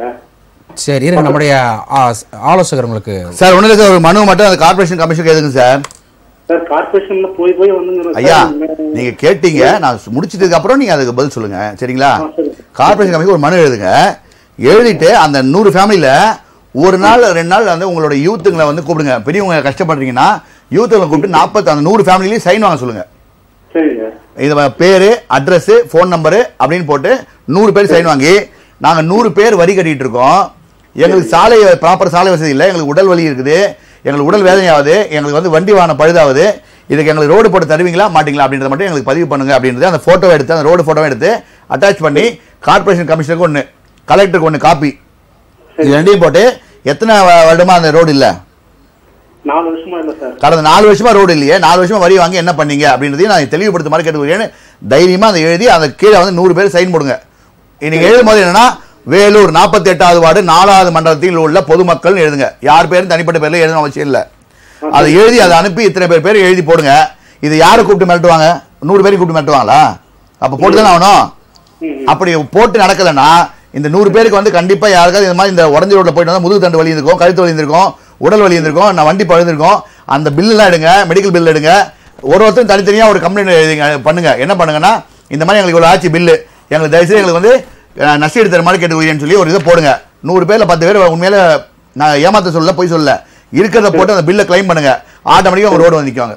சரி இருங்க நம்முடைய ஆ, ஆலோசகர் உங்களுக்கு சார் ஒண்ணு இல்ல சார் ஒரு மனு மட்டும் அந்த கார்பரேஷன் கமிஷனுக்கு எதுங்க சார் சார் கார்பரேஷன்ல போய் போய் வந்துங்க ஐயா நீங்க கேட்டீங்க நான் முடிச்சிட்டதுக்கு அப்புறம் நீங்க அதுக்கு பதில் சொல்லுங்க சரிங்களா கார்பரேஷன் கமிஷன் ஒரு மனு எழுதுங்க எழுதிட்டு அந்த நூறு ஃபேமிலியில ஒரு நாள் ரெண்டு நாள் வந்து உங்களோட யூத்துங்களை வந்து கூப்பிடுங்க பெரியவங்க கஷ்டப்படுறீங்கன்னா யூத்துங்களை கூப்பிட்டு நாற்பத்தி அந்த நூறு ஃபேமிலிலையும் சைன் வாங்க சொல்லுங்க சரிங்க இது பேரு அட்ரஸ் ஃபோன் நம்பரு அப்படின்னு போட்டு நூறு பேர் சைன் வாங்கி நாங்க நூறு பேர் வரி கட்டிட்டு இருக்கோம் எங்களுக்கு சாலை ப்ராப்பர் சாலை வசதி இல்லை எங்களுக்கு உடல் வலி இருக்குது எங்களுக்கு உடல் வேதனையாகுது எங்களுக்கு வந்து வண்டி வாகனம் பழுதாகுது இதுக்கு எங்களுக்கு ரோடு போட்டு தருவீங்களா மாட்டீங்களா அப்படின்றத மட்டும் எங்களுக்கு பதிவு பண்ணுங்க அப்படின்றது அந்த போட்டோ எடுத்து அந்த ரோடு போட்டோ எடுத்து அட்டாச் பண்ணி கார்பரேஷன் கமிஷனருக்கு ஒன்று கலெக்டருக்கு ஒன்று காப்பி இது ரெண்டையும் போட்டு எத்தனை வ- வருடமா அந்த ரோடு இல்லை நாலு வருஷமா இல்ல சார் கடந்த நாலு வருஷமா ரோடு இல்லையே நாலு வருஷமா வரி வாங்கி என்ன பண்ணீங்க அப்படின்றதையும் நான் தெளிவுபடுத்த மாதிரி கேட்டுக்கிறேன் தைரியமா அதை எழுதி அந்த கீழே வந்து நூறு பேர் சைன் போடுங்க நீங்க எழுதும் போது என்னன்னா வேலூர் நாற்பத்தி எட்டாவது வார்டு நாலாவது மண்டலத்தில் உள்ள பொதுமக்கள் எழுதுங்க யார் பேரும் தனிப்பட்ட பேர்ல எழுதணும் அவசியம் இல்லை அதை எழுதி அதை அனுப்பி இத்தனை பேர் பேர் எழுதி போடுங்க இது யாரை கூப்பிட்டு மிரட்டுவாங்க நூறு பேரையும் கூப்பிட்டு மிரட்டுவாங்களா அப்ப போட்டு தானே ஆகணும் அப்படி போட்டு நடக்கலைன்னா இந்த நூறு பேருக்கு வந்து கண்டிப்பா யாருக்காவது இந்த மாதிரி இந்த உடஞ்சி ரோட்ல போயிட்டு வந்தா முதுகு தண்டு வலி இருந்திருக்கும் கழுத்து வலி இருந்திருக்கும் உடல் வலி இருந்திருக்கும் நான் வண்டி பழுந்திருக்கும் அந்த பில்லுலாம் எடுங்க மெடிக்கல் பில் எடுங்க ஒரு ஒருத்தரும் தனித்தனியா ஒரு கம்ப்ளைண்ட் எழுதிங்க பண்ணுங்க என்ன பண்ணுங்கன்னா இந்த மாதிரி எங்களுக்கு இவ்வளவு ஆச்சு பில்லு எங்களுக்கு தயவுசெய்து எங்களுக்கு வந்து அஹ், நஷ்டம் எடுத்துற மாதிரி கேட்டுக்கிறேன்னு சொல்லி ஒரு இதை போடுங்க நூறு பேர்ல பத்து பேர் உண்மையில நான் ஏமாத்த சொல்லல போய் சொல்லல இருக்கிறத போட்டு அந்த பில்லை கிளைம் பண்ணுங்க ஆட்டோமேட்டிக்கா ஒரு ரோடு வந்து நிற்குவாங்க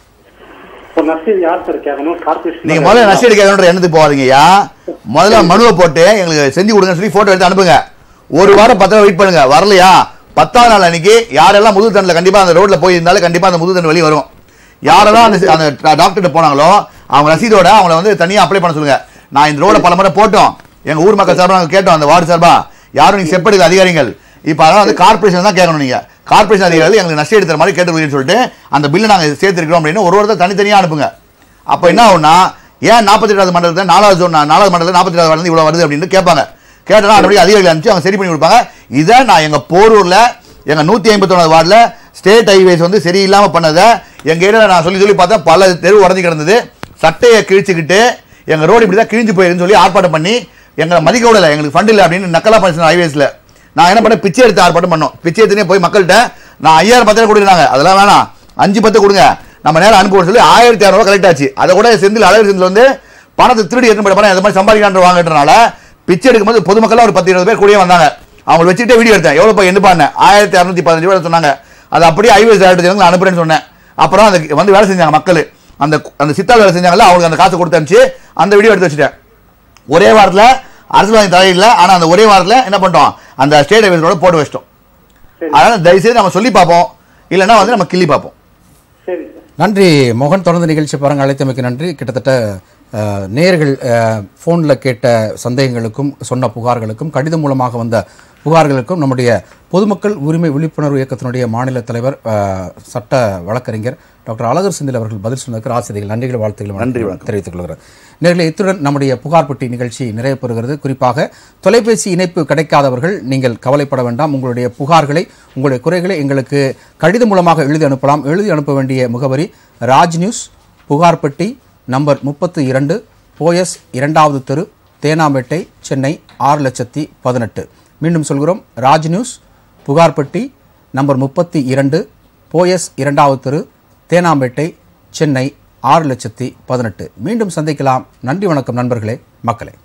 இப்போ நஷ்டம் யார் சார் கேட்கணும் கார்பரேஷன் நீங்க முதல்ல நஷ்டம் எடுக்கணுன்ற எண்ணத்துக்கு போகாதீங்கய்யா முதல்ல மனுவை போட்டு எங்களுக்கு செஞ்சு கொடுங்கன்னு சொல்லி போட்டோ எடுத்து அனுப்புங்க ஒரு வாரம் பத்து நாள் வெயிட் பண்ணுங்க வரலையா பத்தாவது நாள் அன்னைக்கு யாரெல்லாம் முதுகு தண்டில் கண்டிப்பா அந்த ரோட்ல போய் இருந்தாலும் கண்டிப்பா அந்த முதுகு தண்டு வெளியே வரும் யாரெல்லாம் அந்த அந்த டாக்டர்கிட்ட போனாங்களோ அவங்க ரசீதோட அவங்கள வந்து தனியா அப்ளை பண்ண சொல்லுங்க நான் இந்த ரோட பல முறை போட்டோம் எங்க ஊர் மக்கள் சார்பா நாங்க கேட்டோம் அந்த வார்டு சார்பா யாரும் நீங்க செப்படுக்க அதிகாரிகள் இப்ப அதெல்லாம் வந்து கார்பரேஷன் தான் கேட்கணும் நீங்க கார்பரேஷன் அதிகாரிகள் எங்களுக்கு நஷ்டம் எடுத்துற மாதிரி கேட்டுருக்கீங்கன்னு சொல்லிட்டு அந்த பில்லு நாங்க சேர்த்திருக்கிறோம் அப்படின்னு ஒரு ஒருத்தர் தனித்தனியா அனுப்புங்க அப்ப என்ன ஆகும்னா ஏன் நாற்பத்தி எட்டாவது மண்டலத்தில் நாலாவது zone, நாலாவது மண்டலத்தில் நாற்பத்தி எட்டாவது மண்டலம் இவ்வளவு வருது அப்படின்னு கேட்பாங்க கேட்டா அப்படி அதிகாரிகள் அனுப்பிச்சு அவங்க சரி பண்ணி கொடுப்பாங்க இதை நான் எங்க போரூர்ல எங்க நூத்தி ஐம்பத்தொன்னாவது வார்டில் ஸ்டேட் ஹைவேஸ் வந்து சரியில்லாம பண்ணதை எங்க ஏரியாவில் நான் சொல்லி சொல்லி பார்த்தேன் பல தெரு உடஞ்சி கிடந்தது சட்டையை கிழிச்சுக்கிட்டு எங்க ரோடு இப்படி தான் கிழிஞ்சு போயிருன்னு சொல்லி ஆர்ப்பாட்டம் பண்ணி எங்களை மதிக்க விடல எங்களுக்கு ஃபண்ட் இல்லை அப்படின்னு நக்கலா பண்ணி ஹைவேஸ்ல நான் என்ன பண்ணேன் பிச்சை எடுத்து ஆர்ப்பாட்டம் பண்ணோம் பிச்சை எடுத்துனே போய் மக்கள்கிட்ட நான் ஐயாயிரம் பத்து கொடுக்குறாங்க அதெல்லாம் வேணாம் அஞ்சு பத்து கொடுங்க நம்ம நேரம் அனுப்புவோம் சொல்லி ஆயிரத்தி இரநூறுவா கலெக்ட் ஆச்சு அதை கூட செந்தில் அழகு செந்தில் வந்து பணத்தை திருடி எடுத்து போய் பணம் இந்த மாதிரி சம்பாதிக்கான்ற வாங்கன்றனால பிச்சை எடுக்கும்போது பொதுமக்கள் ஒரு பத்து இருபது பேர் கூடயே வந்தாங்க அவங்க வச்சுட்டு வீடியோ எடுத்தேன் எவ்வளோ போய் என்ன பண்ணேன் ஆயிரத்தி இரநூத்தி பதினஞ்சு ரூபா சொன்னாங்க அது அப்படியே ஐவேஸ் டேரக்டர் நான் அனுப்புறேன்னு சொன்னேன் அப்புறம் அந்த வந்து வேலை செஞ்சாங்க மக்கள் அந்த அந்த சித்தால் வேலை செஞ்சாங்கல்ல அவங்களுக்கு அந்த காசு கொடுத்து அனுப்பிச்சு அந்த வீடியோ எடுத்து வச்சுட்டேன் ஒரே வாரத்தில் அரசியல்வாதி தலையில ஆனா அந்த ஒரே வாரத்தில் என்ன பண்ணிட்டோம் அந்த ஸ்டேட் ஹைவேஸோட போட்டு வச்சிட்டோம் அதனால தயவுசெய்து நம்ம சொல்லி பார்ப்போம் இல்லைன்னா வந்து நம்ம கிள்ளி பார்ப்போம் சரி சார் நன்றி மோகன் தொடர்ந்து நிகழ்ச்சி பாருங்க அழைத்தமைக்கு நன்றி கிட்டத்தட்ட அஹ், நேயர்கள் ஃபோனில் கேட்ட சந்தேகங்களுக்கும் சொன்ன புகார்களுக்கும் கடிதம் மூலமாக வந்த புகார்களுக்கும் நம்முடைய பொதுமக்கள் உரிமை விழிப்புணர்வு இயக்கத்தினுடைய மாநில தலைவர் அஹ், சட்ட வழக்கறிஞர் டாக்டர் அழகர் செந்தில் அவர்கள் பதில் சொன்னதற்கு ஆசிரியர்கள் நன்றிகள் வாழ்த்துக்கள் நன்றி, வணக்கம். தெரிவித்துக் கொள்கிறேன் நேர்களை இத்துடன் நம்முடைய புகார் பெட்டி நிகழ்ச்சி நிறைவு பெறுகிறது குறிப்பாக தொலைபேசி இணைப்பு கிடைக்காதவர்கள் நீங்கள் கவலைப்பட வேண்டாம் உங்களுடைய புகார்களை உங்களுடைய குறைகளை எங்களுக்கு கடிதம் மூலமாக எழுதி அனுப்பலாம் எழுதி அனுப்ப வேண்டிய முகவரி ராஜ் நியூஸ் புகார் பெட்டி நம்பர் முப்பத்து இரண்டு போயஸ் இரண்டாவது தெரு தேனாம்பேட்டை சென்னை ஆறு லட்சத்தி பதினெட்டு மீண்டும் சொல்கிறோம் ராஜ் நியூஸ் புகார் பெட்டி நம்பர் முப்பத்தி இரண்டு போயஸ் இரண்டாவது தெரு தேனாம்பேட்டை சென்னை ஆறு லட்சத்தி பதினெட்டு மீண்டும் சந்திக்கலாம் நன்றி வணக்கம் நண்பர்களே மக்களே